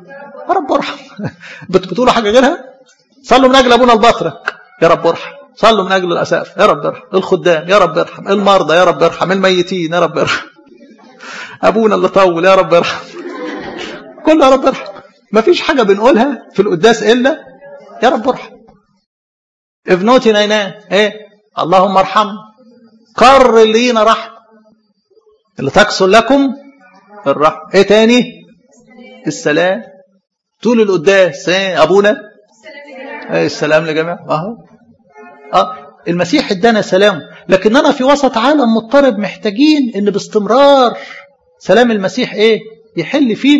يا رب ارحم بتقولوا حاجه غيرها صلوا من اجل ابونا البطرك يا رب ارحم صلوا من اجل الاساف يا رب ارحم الخدام يا رب ارحم المرضى يا رب ارحم الميتين يا رب ارحم ابونا اللي طول يا رب ارحم كله يا رب ارحم ما فيش حاجه بنقولها في القداس الا يا رب ارحم ابنوتي نينان ايه اللهم ارحم قر لينا رحمه اللي تكسر لكم الرحمه ايه تاني السلام طول القداس ايه ابونا ايه السلام لجميع اهو اه المسيح ادانا سلام لكننا في وسط عالم مضطرب محتاجين ان باستمرار سلام المسيح ايه يحل فيه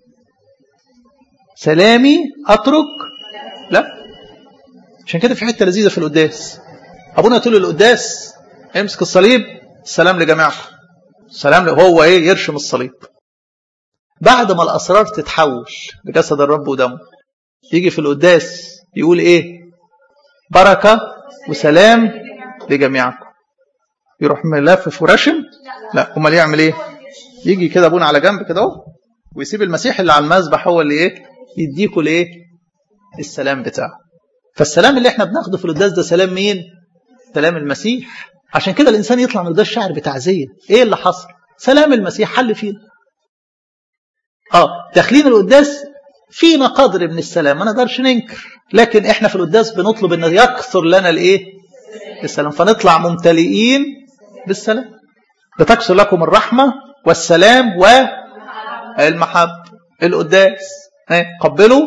سلامي اترك لا عشان كده في حته لذيذه في القداس ابونا طول القداس امسك الصليب السلام لجميعكم السلام هو ايه يرشم الصليب بعد ما الاسرار تتحول لجسد الرب ودمه يجي في القداس يقول ايه بركه وسلام لجميعكم يروح ملفف ورشم لا امال يعمل ايه يجي كده ابونا على جنب كده اهو ويسيب المسيح اللي على المذبح هو اللي ايه يديكوا الايه السلام بتاعه فالسلام اللي احنا بناخده في القداس ده سلام مين سلام المسيح عشان كده الانسان يطلع من القداس شاعر بتعزيه ايه اللي حصل سلام المسيح حل فينا اه داخلين القداس فينا قدر من السلام ما نقدرش ننكر لكن احنا في القداس بنطلب ان يكثر لنا الايه السلام فنطلع ممتلئين بالسلام بتكثر لكم الرحمه والسلام والمحب القداس قبلوا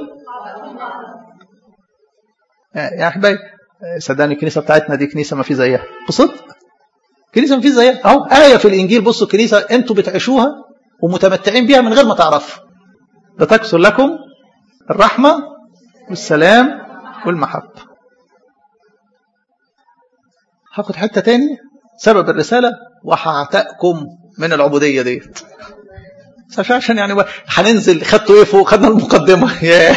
يا احبائي صدقني الكنيسه بتاعتنا دي كنيسه ما في زيها بصدق كنيسه ما في زيها اهو ايه في الانجيل بصوا الكنيسه انتوا بتعيشوها ومتمتعين بيها من غير ما تعرفوا بتكثر لكم الرحمه والسلام والمحبه هاخد حته تاني سبب الرساله وهعتقكم من العبوديه ديت عشان يعني هننزل خدتوا ايه فوق خدنا المقدمه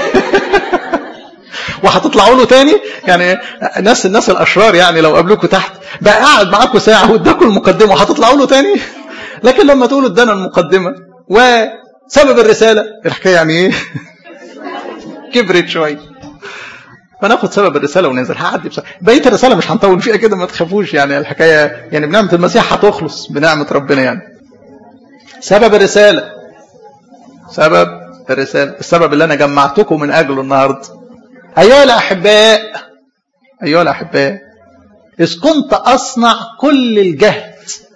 وهتطلعوا له تاني يعني ناس الناس الاشرار يعني لو قابلوكوا تحت بقى قاعد معاكم ساعه واداكم المقدمه وهتطلعوا له تاني لكن لما تقولوا ادانا المقدمه وسبب الرساله الحكايه يعني ايه كبرت شويه فناخد سبب الرساله وننزل هعدي بصراحه بقيه الرساله مش هنطول فيها كده ما تخافوش يعني الحكايه يعني بنعمه المسيح هتخلص بنعمه ربنا يعني سبب الرساله سبب الرساله السبب اللي انا جمعتكم من اجله النهارده أيها الأحباء أيها الأحباء إذ كنت أصنع كل الجهد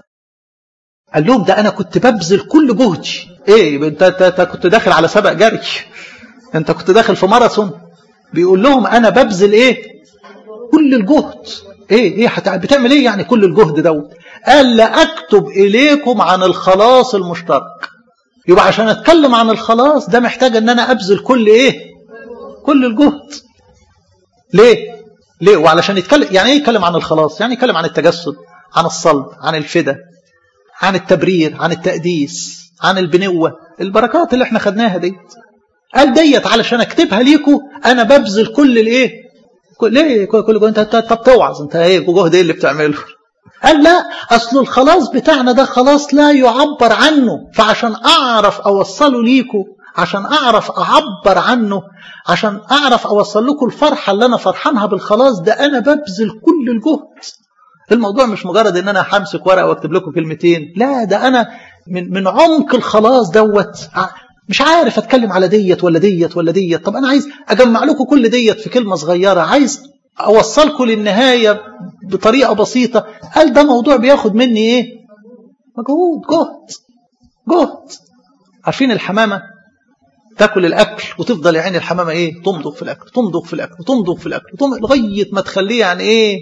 قال لهم ده أنا كنت ببذل كل جهدي إيه أنت, أنت كنت داخل على سبق جري أنت كنت داخل في ماراثون بيقول لهم أنا ببذل إيه كل الجهد إيه إيه حتى بتعمل إيه يعني كل الجهد دوت قال لأكتب إليكم عن الخلاص المشترك يبقى عشان أتكلم عن الخلاص ده محتاج أن أنا أبذل كل إيه كل الجهد ليه ليه وعلشان يتكلم يعني ايه يتكلم عن الخلاص يعني يتكلم عن التجسد عن الصلب عن الفدا عن التبرير عن التقديس عن البنوة البركات اللي احنا خدناها ديت قال ديت علشان اكتبها ليكم انا ببذل كل الايه كل ليه كل جهد انت طب توعظ انت ايه جهد ايه اللي بتعمله قال لا اصل الخلاص بتاعنا ده خلاص لا يعبر عنه فعشان اعرف اوصله ليكم عشان أعرف أعبر عنه عشان أعرف أوصل لكم الفرحة اللي أنا فرحانها بالخلاص ده أنا ببذل كل الجهد الموضوع مش مجرد ان انا همسك ورقه واكتب لكم كلمتين لا ده انا من من عمق الخلاص دوت مش عارف اتكلم على ديت ولا ديت ولا ديت طب انا عايز اجمع لكم كل ديت في كلمه صغيره عايز اوصلكم للنهايه بطريقه بسيطه قال ده موضوع بياخد مني ايه مجهود جهد جهد عارفين الحمامه تاكل الاكل وتفضل يا عيني الحمامه ايه تمضغ في الاكل تمضغ في الاكل تمضغ في الاكل تمضغ لغايه ما تخليه يعني ايه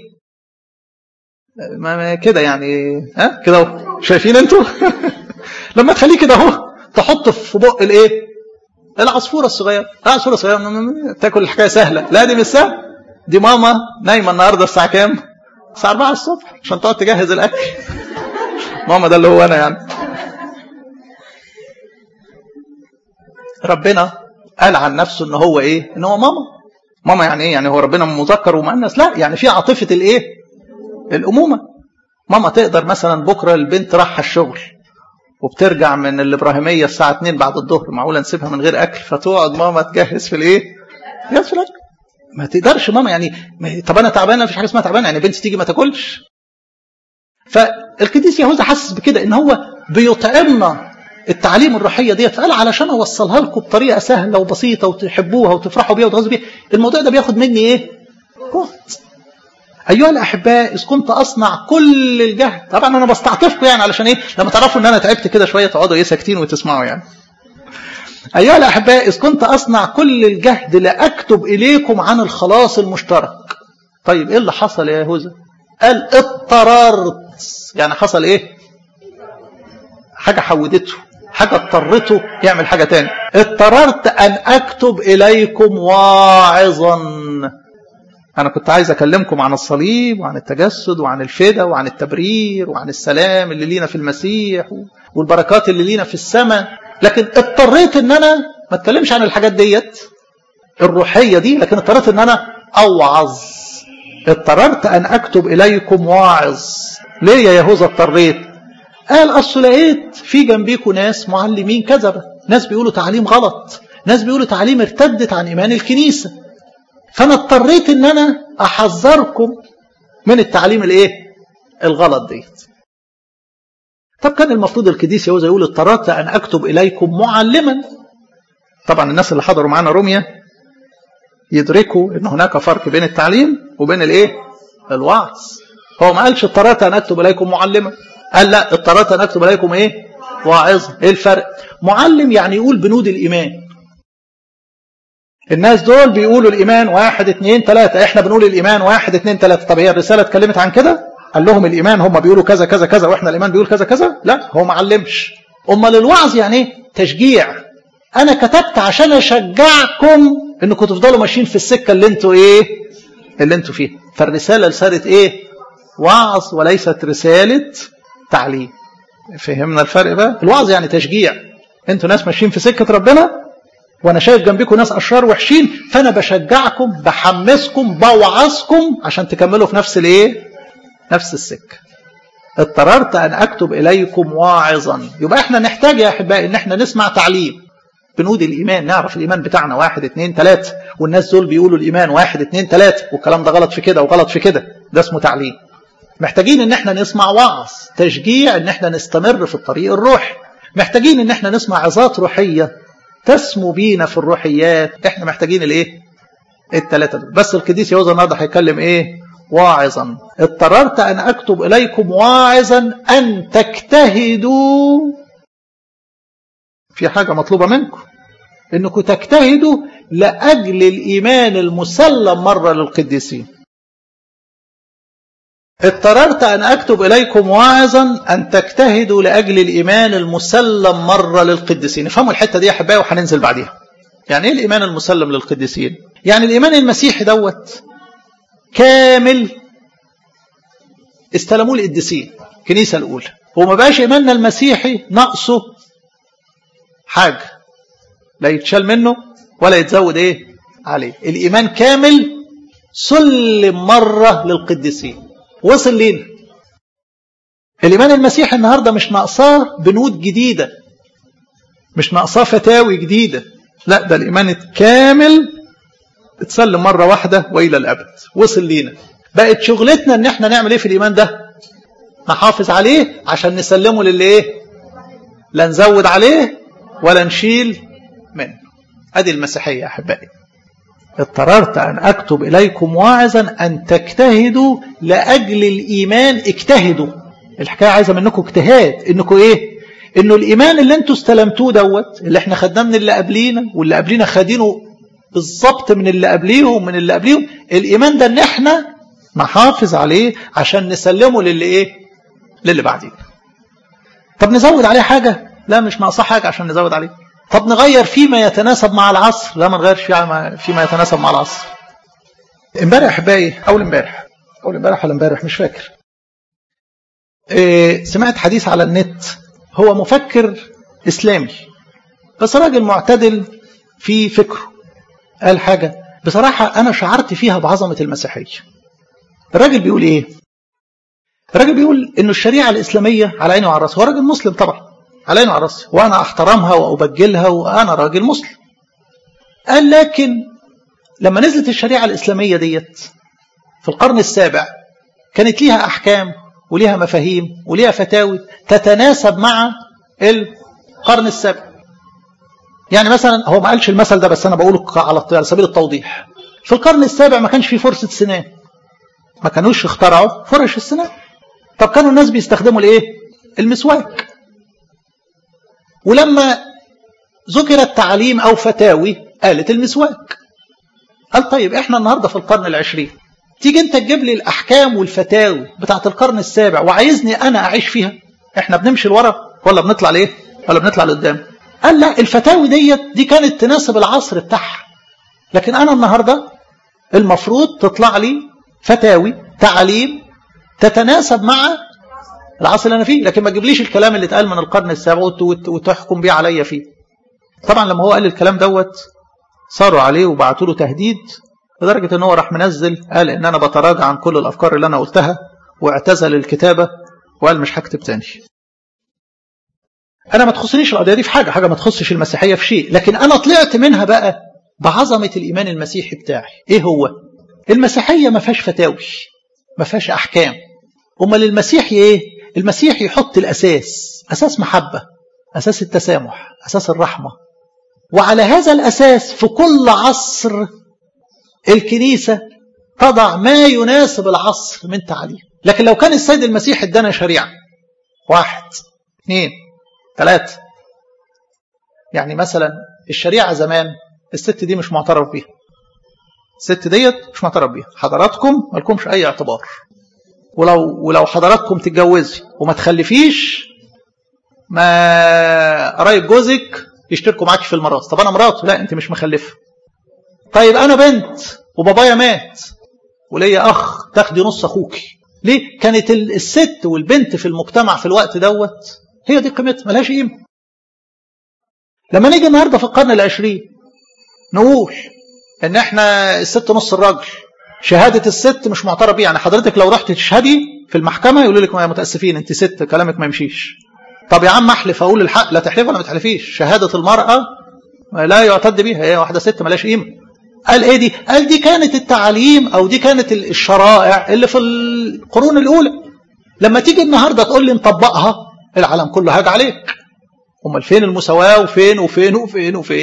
ما كده يعني ها كده اهو شايفين انتوا لما تخليه كده اهو تحط في بق الايه العصفوره الصغيره العصفوره الصغيره تاكل الحكايه سهله لا دي مش سهله دي ماما نايمه النهارده الساعه كام الساعه 4 الصبح عشان تقعد تجهز الاكل ماما ده اللي هو انا يعني ربنا قال عن نفسه ان هو ايه ان هو ماما ماما يعني ايه يعني هو ربنا مذكر ومؤنث لا يعني في عاطفه الايه الامومه ماما تقدر مثلا بكره البنت رايحه الشغل وبترجع من الابراهيميه الساعه 2 بعد الظهر معقوله نسيبها من غير اكل فتقعد ماما تجهز في الايه؟ تجهز في الاكل ما تقدرش ماما يعني طب انا تعبانه مفيش حاجه اسمها تعبانه يعني بنتي تيجي ما تاكلش فالقديس يهوذا حاسس بكده ان هو بيطعمنا التعليم الروحيه ديت فقال علشان اوصلها لكم بطريقه سهله وبسيطه وتحبوها وتفرحوا بيها وتغزوا بيها الموضوع ده بياخد مني ايه؟ جهد ايها الاحباء اذ كنت اصنع كل الجهد طبعا انا بستعطفكم يعني علشان ايه لما تعرفوا ان انا تعبت كده شويه تقعدوا ايه ساكتين وتسمعوا يعني ايها الاحباء اذ كنت اصنع كل الجهد لاكتب اليكم عن الخلاص المشترك طيب ايه اللي حصل يا يهوذا قال اضطررت يعني حصل ايه حاجه حودته حاجه اضطرته يعمل حاجه تاني اضطررت ان اكتب اليكم واعظا أنا كنت عايز أكلمكم عن الصليب وعن التجسد وعن الفدا وعن التبرير وعن السلام اللي لينا في المسيح والبركات اللي لينا في السماء لكن اضطريت إن أنا ما أتكلمش عن الحاجات ديت الروحية دي لكن اضطريت إن أنا أوعظ اضطررت أن أكتب إليكم واعظ ليه يا يهوذا اضطريت قال أصل لقيت في جنبيكم ناس معلمين كذبة ناس بيقولوا تعليم غلط ناس بيقولوا تعليم ارتدت عن إيمان الكنيسة فانا اضطريت ان انا احذركم من التعليم الايه الغلط ديت طب كان المفروض القديس يهوذا يقول اضطررت ان اكتب اليكم معلما طبعا الناس اللي حضروا معانا روميا يدركوا ان هناك فرق بين التعليم وبين الايه الوعظ هو ما قالش اضطررت ان اكتب اليكم معلما قال لا اضطررت ان اكتب اليكم ايه واعظا ايه الفرق معلم يعني يقول بنود الايمان الناس دول بيقولوا الإيمان واحد اتنين تلاتة احنا بنقول الإيمان واحد اتنين تلاتة طب هي الرسالة اتكلمت عن كده قال لهم الإيمان هم بيقولوا كذا كذا كذا واحنا الإيمان بيقول كذا كذا لا هو ما علمش أمال الوعظ يعني ايه تشجيع أنا كتبت عشان أشجعكم إنكم تفضلوا ماشيين في السكة اللي انتوا ايه اللي انتوا فيها فالرسالة رسالة ايه وعظ وليست رسالة تعليم فهمنا الفرق بقى الوعظ يعني تشجيع انتوا ناس ماشيين في سكة ربنا وانا شايف جنبكم ناس اشرار وحشين فانا بشجعكم بحمسكم بوعظكم عشان تكملوا في نفس الايه نفس السكه اضطررت ان اكتب اليكم واعظا يبقى احنا نحتاج يا احبائي ان احنا نسمع تعليم بنود الايمان نعرف الايمان بتاعنا واحد اتنين تلاته والناس دول بيقولوا الايمان واحد اتنين تلاته والكلام ده غلط في كده وغلط في كده ده اسمه تعليم محتاجين ان احنا نسمع وعظ تشجيع ان احنا نستمر في الطريق الروحي محتاجين ان احنا نسمع عظات روحيه تسمو بينا في الروحيات احنا محتاجين الايه الثلاثه دول بس القديس يهوذا النهارده هيتكلم ايه واعظا اضطررت ان اكتب اليكم واعظا ان تجتهدوا في حاجه مطلوبه منكم انكم تجتهدوا لاجل الايمان المسلم مره للقديسين اضطررت أن أكتب إليكم واعظا أن تجتهدوا لأجل الإيمان المسلم مرة للقديسين افهموا الحتة دي يا أحبائي وهننزل بعديها يعني إيه الإيمان المسلم للقديسين يعني الإيمان المسيحي دوت كامل استلموه القديسين الكنيسة الأولى وما بقاش إيماننا المسيحي نقصه حاجة لا يتشال منه ولا يتزود إيه عليه الإيمان كامل سلم مرة للقديسين وصل لينا الإيمان المسيحي النهاردة مش ناقصاه بنود جديدة مش ناقصاه فتاوي جديدة لا ده الإيمان الكامل اتسلم مرة واحدة وإلى الأبد وصل لينا بقت شغلتنا ان احنا نعمل ايه في الإيمان ده نحافظ عليه عشان نسلمه للي ايه لا نزود عليه ولا نشيل منه ادي المسيحية يا أحبائي اضطررت أن أكتب إليكم واعظا أن تجتهدوا لأجل الإيمان اجتهدوا الحكاية عايزة منكم اجتهاد إنكم إيه إنه الإيمان اللي أنتوا استلمتوه دوت اللي احنا خدناه من اللي قبلينا واللي قبلينا خدينه بالظبط من اللي قبليهم ومن اللي قبليهم الإيمان ده إن احنا نحافظ عليه عشان نسلمه للي إيه للي بعدين طب نزود عليه حاجة لا مش ناقصاه حاجة عشان نزود عليه طب نغير فيما يتناسب مع العصر لا ما نغيرش فيما يتناسب مع العصر امبارح احبائي اول امبارح اول امبارح ولا امبارح مش فاكر إيه سمعت حديث على النت هو مفكر اسلامي بس راجل معتدل في فكره قال حاجه بصراحه انا شعرت فيها بعظمه المسيحيه الراجل بيقول ايه الراجل بيقول انه الشريعه الاسلاميه على عيني وعلى راسه هو راجل مسلم طبعا على عيني وعلى راسي وانا احترمها وابجلها وانا راجل مسلم قال لكن لما نزلت الشريعه الاسلاميه ديت في القرن السابع كانت ليها احكام وليها مفاهيم وليها فتاوي تتناسب مع القرن السابع يعني مثلا هو ما قالش المثل ده بس انا بقوله على على سبيل التوضيح في القرن السابع ما كانش فيه فرصه سنان ما كانوش اخترعوا فرش السنان طب كانوا الناس بيستخدموا الايه المسواك ولما ذكرت تعليم او فتاوي قالت المسواك قال طيب احنا النهارده في القرن العشرين تيجي انت تجيب لي الاحكام والفتاوي بتاعت القرن السابع وعايزني انا اعيش فيها احنا بنمشي لورا ولا بنطلع لايه ولا بنطلع لقدام قال لا الفتاوي ديت دي كانت تناسب العصر بتاعها لكن انا النهارده المفروض تطلع لي فتاوي تعليم تتناسب مع العصر اللي انا فيه لكن ما تجيبليش الكلام اللي اتقال من القرن السابع وتحكم بيه عليا فيه طبعا لما هو قال الكلام دوت صاروا عليه وبعتوا له تهديد لدرجة ان هو راح منزل قال ان انا بتراجع عن كل الافكار اللي انا قلتها واعتزل الكتابة وقال مش هكتب تاني انا ما تخصنيش القضية دي في حاجة حاجة ما تخصش المسيحية في شيء لكن انا طلعت منها بقى بعظمة الايمان المسيحي بتاعي ايه هو المسيحية ما فيهاش فتاوي ما فيهاش احكام امال المسيحي ايه المسيحي يحط الاساس اساس محبة اساس التسامح اساس الرحمة وعلى هذا الاساس في كل عصر الكنيسة تضع ما يناسب العصر من تعليم لكن لو كان السيد المسيح ادانا شريعة واحد اثنين ثلاثة يعني مثلا الشريعة زمان الست دي مش معترف بيها الست ديت مش معترف بيها حضراتكم مالكمش اي اعتبار ولو ولو حضراتكم تتجوزي وما تخلفيش ما قرايب جوزك يشتركوا معاكي في الميراث طب انا مراته لا انت مش مخلفه طيب انا بنت وبابايا مات وليا اخ تاخدي نص اخوكي ليه كانت الست والبنت في المجتمع في الوقت دوت هي دي قيمتها ملهاش قيمه لما نيجي النهارده في القرن العشرين نقول ان احنا الست نص الراجل شهاده الست مش معترف بيها يعني حضرتك لو رحت تشهدي في المحكمه يقولوا لك متاسفين انت ست كلامك ما يمشيش طب يا عم احلف اقول الحق لا تحلف ولا ما تحلفيش شهاده المراه لا يعتد بيها هي واحده ست ملهاش قيمه قال ايه دي قال دي كانت التعليم او دي كانت الشرائع اللي في القرون الاولى لما تيجي النهارده تقول لي نطبقها العالم كله هاج عليك امال فين المساواه وفين وفين وفين وفين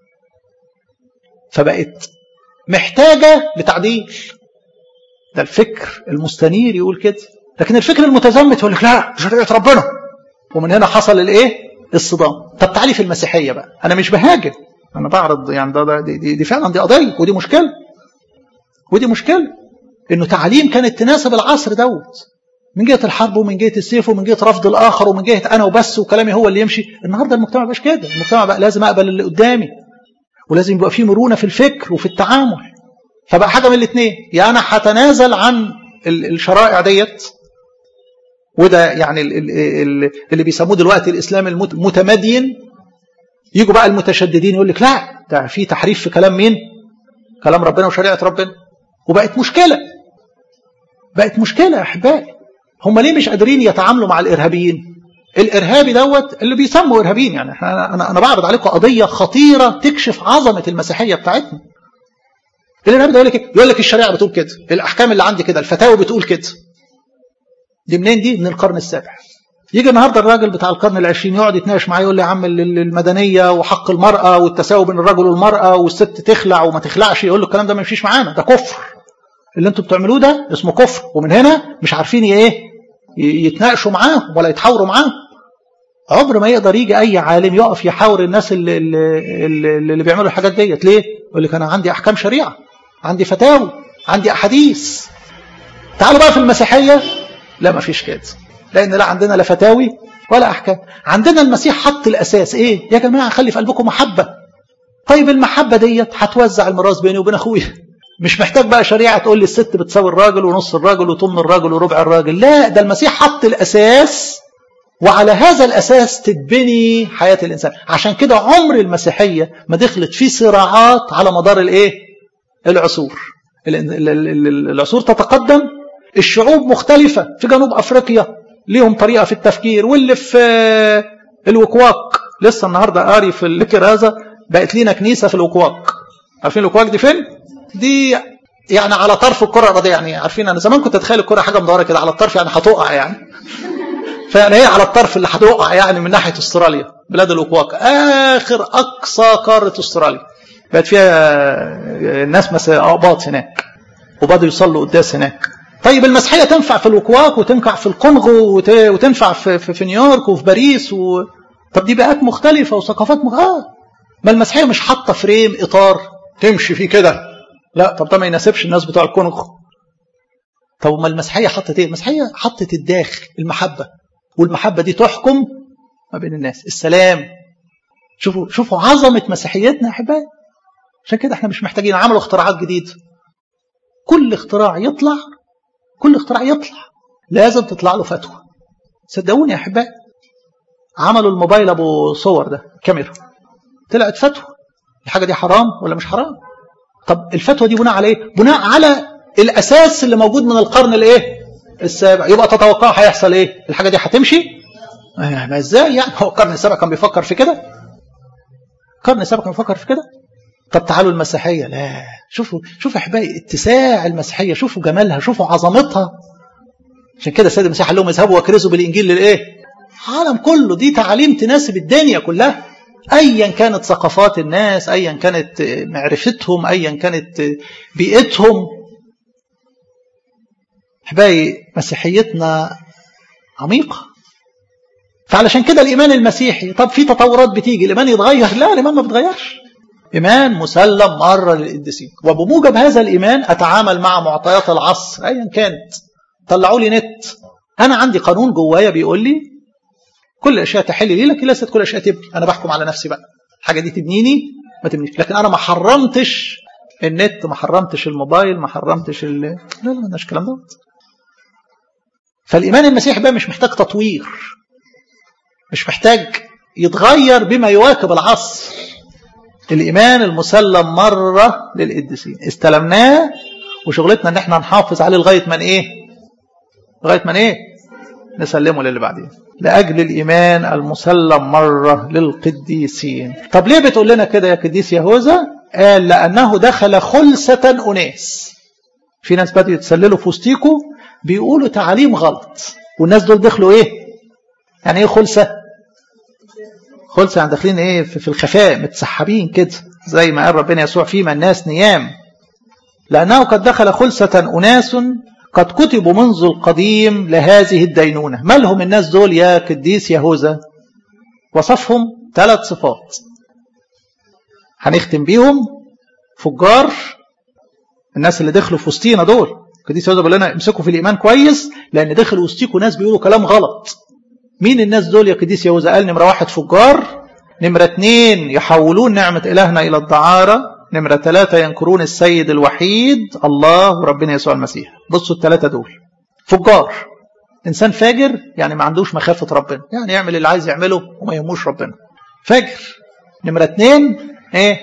فبقت محتاجه لتعديل ده الفكر المستنير يقول كده لكن الفكر المتزمت يقول لك لا شريعه ربنا ومن هنا حصل الايه الصدام طب تعالي في المسيحيه بقى انا مش بهاجم انا بعرض يعني ده, ده دي, دي, دي فعلا دي قضيه ودي مشكله ودي مشكله انه تعليم كانت تناسب العصر دوت من جهه الحرب ومن جهه السيف ومن جهه رفض الاخر ومن جهه انا وبس وكلامي هو اللي يمشي النهارده المجتمع مش كده المجتمع بقى لازم اقبل اللي قدامي ولازم يبقى فيه مرونه في الفكر وفي التعامل فبقى حاجه من الاثنين يا انا هتنازل عن الشرائع ديت وده يعني اللي بيسموه دلوقتي الاسلام المتمدين يجوا بقى المتشددين يقول لك لا ده في تحريف في كلام مين كلام ربنا وشريعه ربنا وبقت مشكله بقت مشكله يا احبائي هم ليه مش قادرين يتعاملوا مع الارهابيين الارهابي دوت اللي بيسموا ارهابيين يعني احنا انا انا بعرض عليكم قضيه خطيره تكشف عظمه المسيحيه بتاعتنا الارهابي ده يقول لك يقول لك الشريعه بتقول كده الاحكام اللي عندي كده الفتاوى بتقول كده دي منين دي من القرن السابع يجي النهارده الراجل بتاع القرن العشرين يقعد يتناقش معاه يقول لي يا عم المدنيه وحق المراه والتساوي بين الرجل والمراه والست تخلع وما تخلعش يقول له الكلام ده ما يمشيش معانا ده كفر اللي انتوا بتعملوه ده اسمه كفر ومن هنا مش عارفين ايه يتناقشوا معاه ولا يتحاوروا معاه عمر ما يقدر يجي اي عالم يقف يحاور الناس اللي, اللي, اللي بيعملوا الحاجات ديت ليه؟ يقول لك انا عندي احكام شريعه عندي فتاوى عندي احاديث تعالوا بقى في المسيحيه لا ما فيش كده لان لا عندنا لا فتاوي ولا احكام عندنا المسيح حط الاساس ايه يا جماعه خلي في قلبكم محبه طيب المحبه ديت هتوزع الميراث بيني وبين اخويا مش محتاج بقى شريعه تقول لي الست بتساوي الراجل ونص الراجل وطن الراجل وربع الراجل لا ده المسيح حط الاساس وعلى هذا الاساس تتبني حياه الانسان عشان كده عمر المسيحيه ما دخلت في صراعات على مدار الايه العصور العصور تتقدم الشعوب مختلفه في جنوب افريقيا ليهم طريقه في التفكير واللي في الوكواك لسه النهارده قاري في الكرازه بقت لينا كنيسه في الوكواك عارفين الوكواك دي فين؟ دي يعني على طرف الكره الارضيه يعني عارفين انا زمان كنت اتخيل الكره حاجه مدوره كده على الطرف يعني هتقع يعني فيعني هي على الطرف اللي هتقع يعني من ناحيه استراليا بلاد الوكواك اخر اقصى قاره استراليا بقت فيها ناس مثلا اقباط هناك وبدوا يصلوا قداس هناك طيب المسيحيه تنفع في الوكواك وتنفع في الكونغو وتنفع في, في, في نيويورك وفي باريس و... طب دي بيئات مختلفه وثقافات مختلفه آه. ما المسيحيه مش حاطه فريم اطار تمشي فيه كده لا طب ده ما يناسبش الناس بتوع الكونغو طب ما المسيحيه حطت ايه المسيحيه حطت الداخل المحبه والمحبه دي تحكم ما بين الناس السلام شوفوا شوفوا عظمه مسيحيتنا يا احبائي عشان كده احنا مش محتاجين عملوا اختراعات جديده كل اختراع يطلع كل اختراع يطلع لازم تطلع له فتوى صدقوني يا احبائي عملوا الموبايل ابو صور ده كاميرا طلعت فتوى الحاجه دي حرام ولا مش حرام طب الفتوى دي بناء على ايه بناء على الاساس اللي موجود من القرن الايه السابع يبقى تتوقع هيحصل ايه الحاجه دي هتمشي ما ازاي يعني هو القرن السابع كان بيفكر في كده القرن السابع كان بيفكر في كده طب تعالوا المسيحيه لا شوفوا شوفوا احبائي اتساع المسيحيه شوفوا جمالها شوفوا عظمتها عشان كده السيد المسيح قال لهم اذهبوا واكرزوا بالانجيل للايه العالم كله دي تعاليم تناسب الدنيا كلها ايا كانت ثقافات الناس ايا كانت معرفتهم ايا كانت بيئتهم احبائي مسيحيتنا عميقه فعلشان كده الايمان المسيحي طب في تطورات بتيجي الايمان يتغير لا الايمان ما بيتغيرش ايمان مسلم مره للقديسين وبموجب هذا الايمان اتعامل مع معطيات العصر ايا كانت طلعوا لي نت انا عندي قانون جوايا بيقول لي كل الاشياء تحل لي لكن ليست كل الاشياء تبني انا بحكم على نفسي بقى الحاجه دي تبنيني ما تبنيش لكن انا ما حرمتش النت ما حرمتش الموبايل ما حرمتش ال... لا لا ما الكلام ده فالايمان المسيحي بقى مش محتاج تطوير مش محتاج يتغير بما يواكب العصر الايمان المسلم مره للقديسين استلمناه وشغلتنا ان احنا نحافظ عليه لغايه من ايه لغايه من ايه نسلمه للي بعدين لأجل الإيمان المسلم مرة للقديسين طب ليه بتقول لنا كده يا قديس يهوذا قال لأنه دخل خلسة أناس في ناس بدأوا يتسللوا في وسطيكوا بيقولوا تعاليم غلط والناس دول دخلوا ايه يعني ايه خلسة خلسة يعني داخلين ايه في الخفاء متسحبين كده زي ما قال ربنا يسوع فيما الناس نيام لأنه قد دخل خلسة أناس قد كتبوا منذ القديم لهذه الدينونة ما لهم الناس دول يا قديس يهوذا وصفهم ثلاث صفات هنختم بيهم فجار الناس اللي دخلوا في وسطينا دول قديس يهوذا بيقول لنا امسكوا في الايمان كويس لان دخل وسطيكوا ناس بيقولوا كلام غلط مين الناس دول يا قديس يهوذا قال نمره واحد فجار نمره اثنين يحولون نعمه الهنا الى الدعاره نمرة ثلاثة ينكرون السيد الوحيد الله وربنا يسوع المسيح بصوا الثلاثة دول فجار إنسان فاجر يعني ما عندوش مخافة ربنا يعني يعمل اللي عايز يعمله وما يهموش ربنا فاجر نمرة اثنين ايه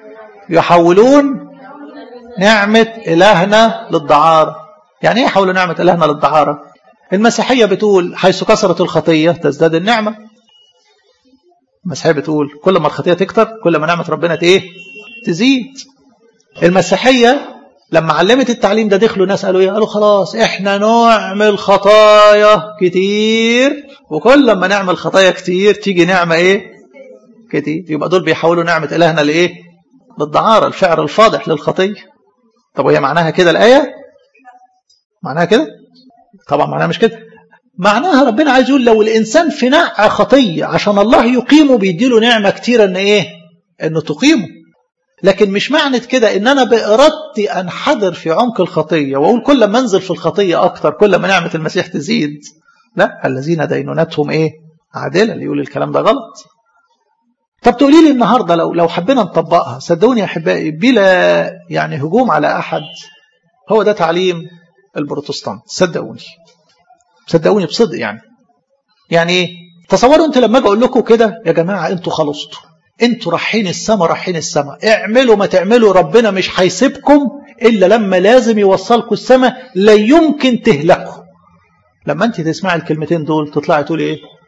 يحولون نعمة إلهنا للدعارة يعني ايه يحولوا نعمة إلهنا للدعارة المسيحية بتقول حيث كثرت الخطية تزداد النعمة المسيحية بتقول كل ما الخطية تكتر كل ما نعمة ربنا ايه تزيد المسيحية لما علمت التعليم ده دخلوا ناس قالوا ايه قالوا خلاص احنا نعمل خطايا كتير وكل لما نعمل خطايا كتير تيجي نعمة ايه كتير يبقى دول بيحولوا نعمة إلهنا لإيه للدعارة الفعل الفاضح للخطية طب وهي معناها كده الآية معناها كده طبعا معناها مش كده معناها ربنا عايز يقول لو الإنسان في نقع خطية عشان الله يقيمه بيديله نعمة كتيرة ان ايه انه تقيمه لكن مش معنى كده ان انا بارادتي انحدر في عمق الخطيه واقول كل ما انزل في الخطيه اكتر كل ما نعمه المسيح تزيد لا الذين دينونتهم ايه عادله اللي يقول الكلام ده غلط طب تقولي لي النهارده لو لو حبينا نطبقها صدقوني يا احبائي بلا يعني هجوم على احد هو ده تعليم البروتستانت صدقوني صدقوني بصدق يعني يعني ايه تصوروا انت لما اجي اقول لكم كده يا جماعه انتوا خلصتوا انتوا رايحين السما رايحين السما اعملوا ما تعملوا ربنا مش هيسيبكم الا لما لازم يوصلكم السما لا يمكن تهلكوا لما انت تسمعي الكلمتين دول تطلعي تقولي ايه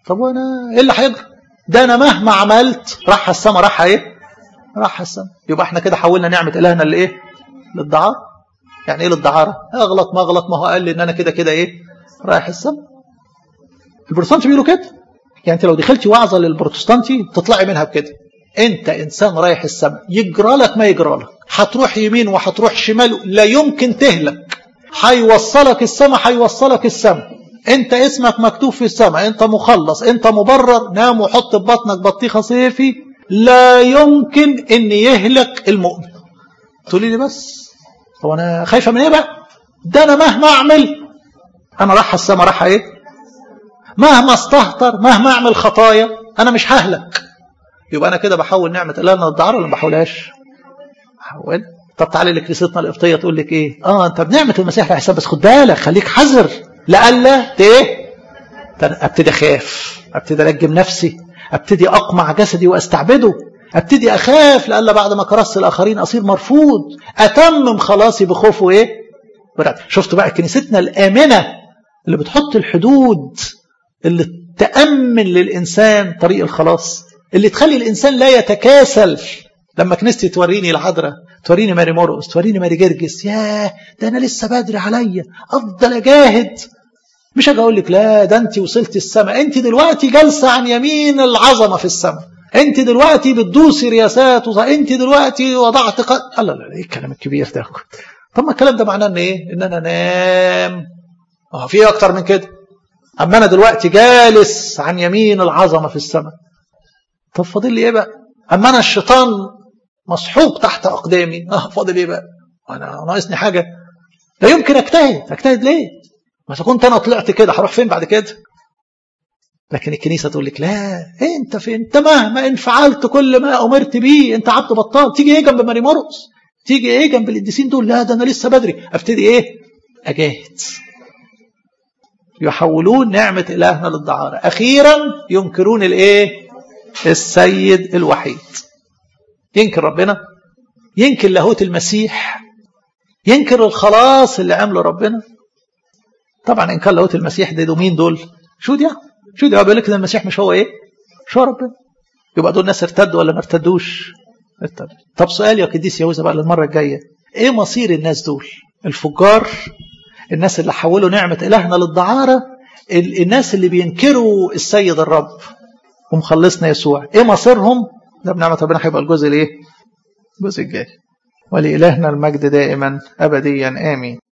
طب وانا ايه اللي هيجرى ده انا مهما عملت راح السما راح ايه راح السما يبقى احنا كده حولنا نعمه الهنا لايه للدعاره يعني ايه للدعاره اغلط ما اغلط ما هو قال لي ان انا كده كده ايه رايح السما البروتستانت بيقولوا كده يعني انت لو دخلتي وعظه للبروتستانتي تطلعي منها بكده انت انسان رايح السما يجرى لك ما يجرى لك هتروح يمين وهتروح شمال لا يمكن تهلك هيوصلك السما هيوصلك السما انت اسمك مكتوب في السماء انت مخلص انت مبرر نام وحط في بطنك بطيخه صيفي لا يمكن ان يهلك المؤمن تقولي لي بس هو انا خايفه من ايه بقى ده انا مهما اعمل انا راح السما راح ايه مهما استهتر مهما اعمل خطايا انا مش ههلك يبقى انا كده بحول نعمه الله لنا الدعاره ولا ما بحولهاش بحول طب تعالى لكنيستنا القبطيه تقول لك ايه اه انت بنعمه المسيح في حساب بس خد بالك خليك حذر لألا ايه ابتدي اخاف ابتدي ارجم نفسي ابتدي اقمع جسدي واستعبده ابتدي اخاف لألا بعد ما كرست الاخرين اصير مرفوض اتمم خلاصي بخوف وايه شفت بقى كنيستنا الامنه اللي بتحط الحدود اللي تامن للانسان طريق الخلاص اللي تخلي الانسان لا يتكاسل لما كنيستي توريني العذراء توريني ماري مرقس توريني ماري جرجس ياه ده انا لسه بدري عليا افضل اجاهد مش اجي اقول لك لا ده انت وصلت السماء انت دلوقتي جالسه عن يمين العظمه في السماء انت دلوقتي بتدوسي رياسات وز... انت دلوقتي وضعت ق... لا لا لا ايه الكلام الكبير ده طب ما الكلام ده معناه ان ايه ان انا انام اه في اكتر من كده اما انا دلوقتي جالس عن يمين العظمه في السماء طب فاضل لي ايه بقى اما انا الشيطان مسحوق تحت اقدامي اه فاضل ايه بقى انا ناقصني حاجه لا يمكن اجتهد اجتهد ليه ما كنت انا طلعت كده هروح فين بعد كده لكن الكنيسه تقول لك لا انت في انت مهما ان فعلت كل ما امرت به انت عبد بطال تيجي ايه جنب ماري مرقس تيجي ايه جنب القديسين دول لا ده انا لسه بدري ابتدي ايه اجاهد يحولون نعمه الهنا للدعاره اخيرا ينكرون الايه السيد الوحيد ينكر ربنا ينكر لاهوت المسيح ينكر الخلاص اللي عمله ربنا طبعا ان كان لاهوت المسيح ده, ده مين دول شو دي شو دي بيقول لك ان المسيح مش هو ايه مش هو ربنا يبقى دول ناس ارتدوا ولا ما ارتدوش ارتدوا طب سؤال يا قديس يهوذا بقى للمره الجايه ايه مصير الناس دول الفجار الناس اللي حولوا نعمه الهنا للدعاره الناس اللي بينكروا السيد الرب ومخلصنا يسوع ايه مصيرهم ده بنعمه ربنا هيبقى الجزء الايه الجزء الجاي ولإلهنا المجد دائما أبديا آمين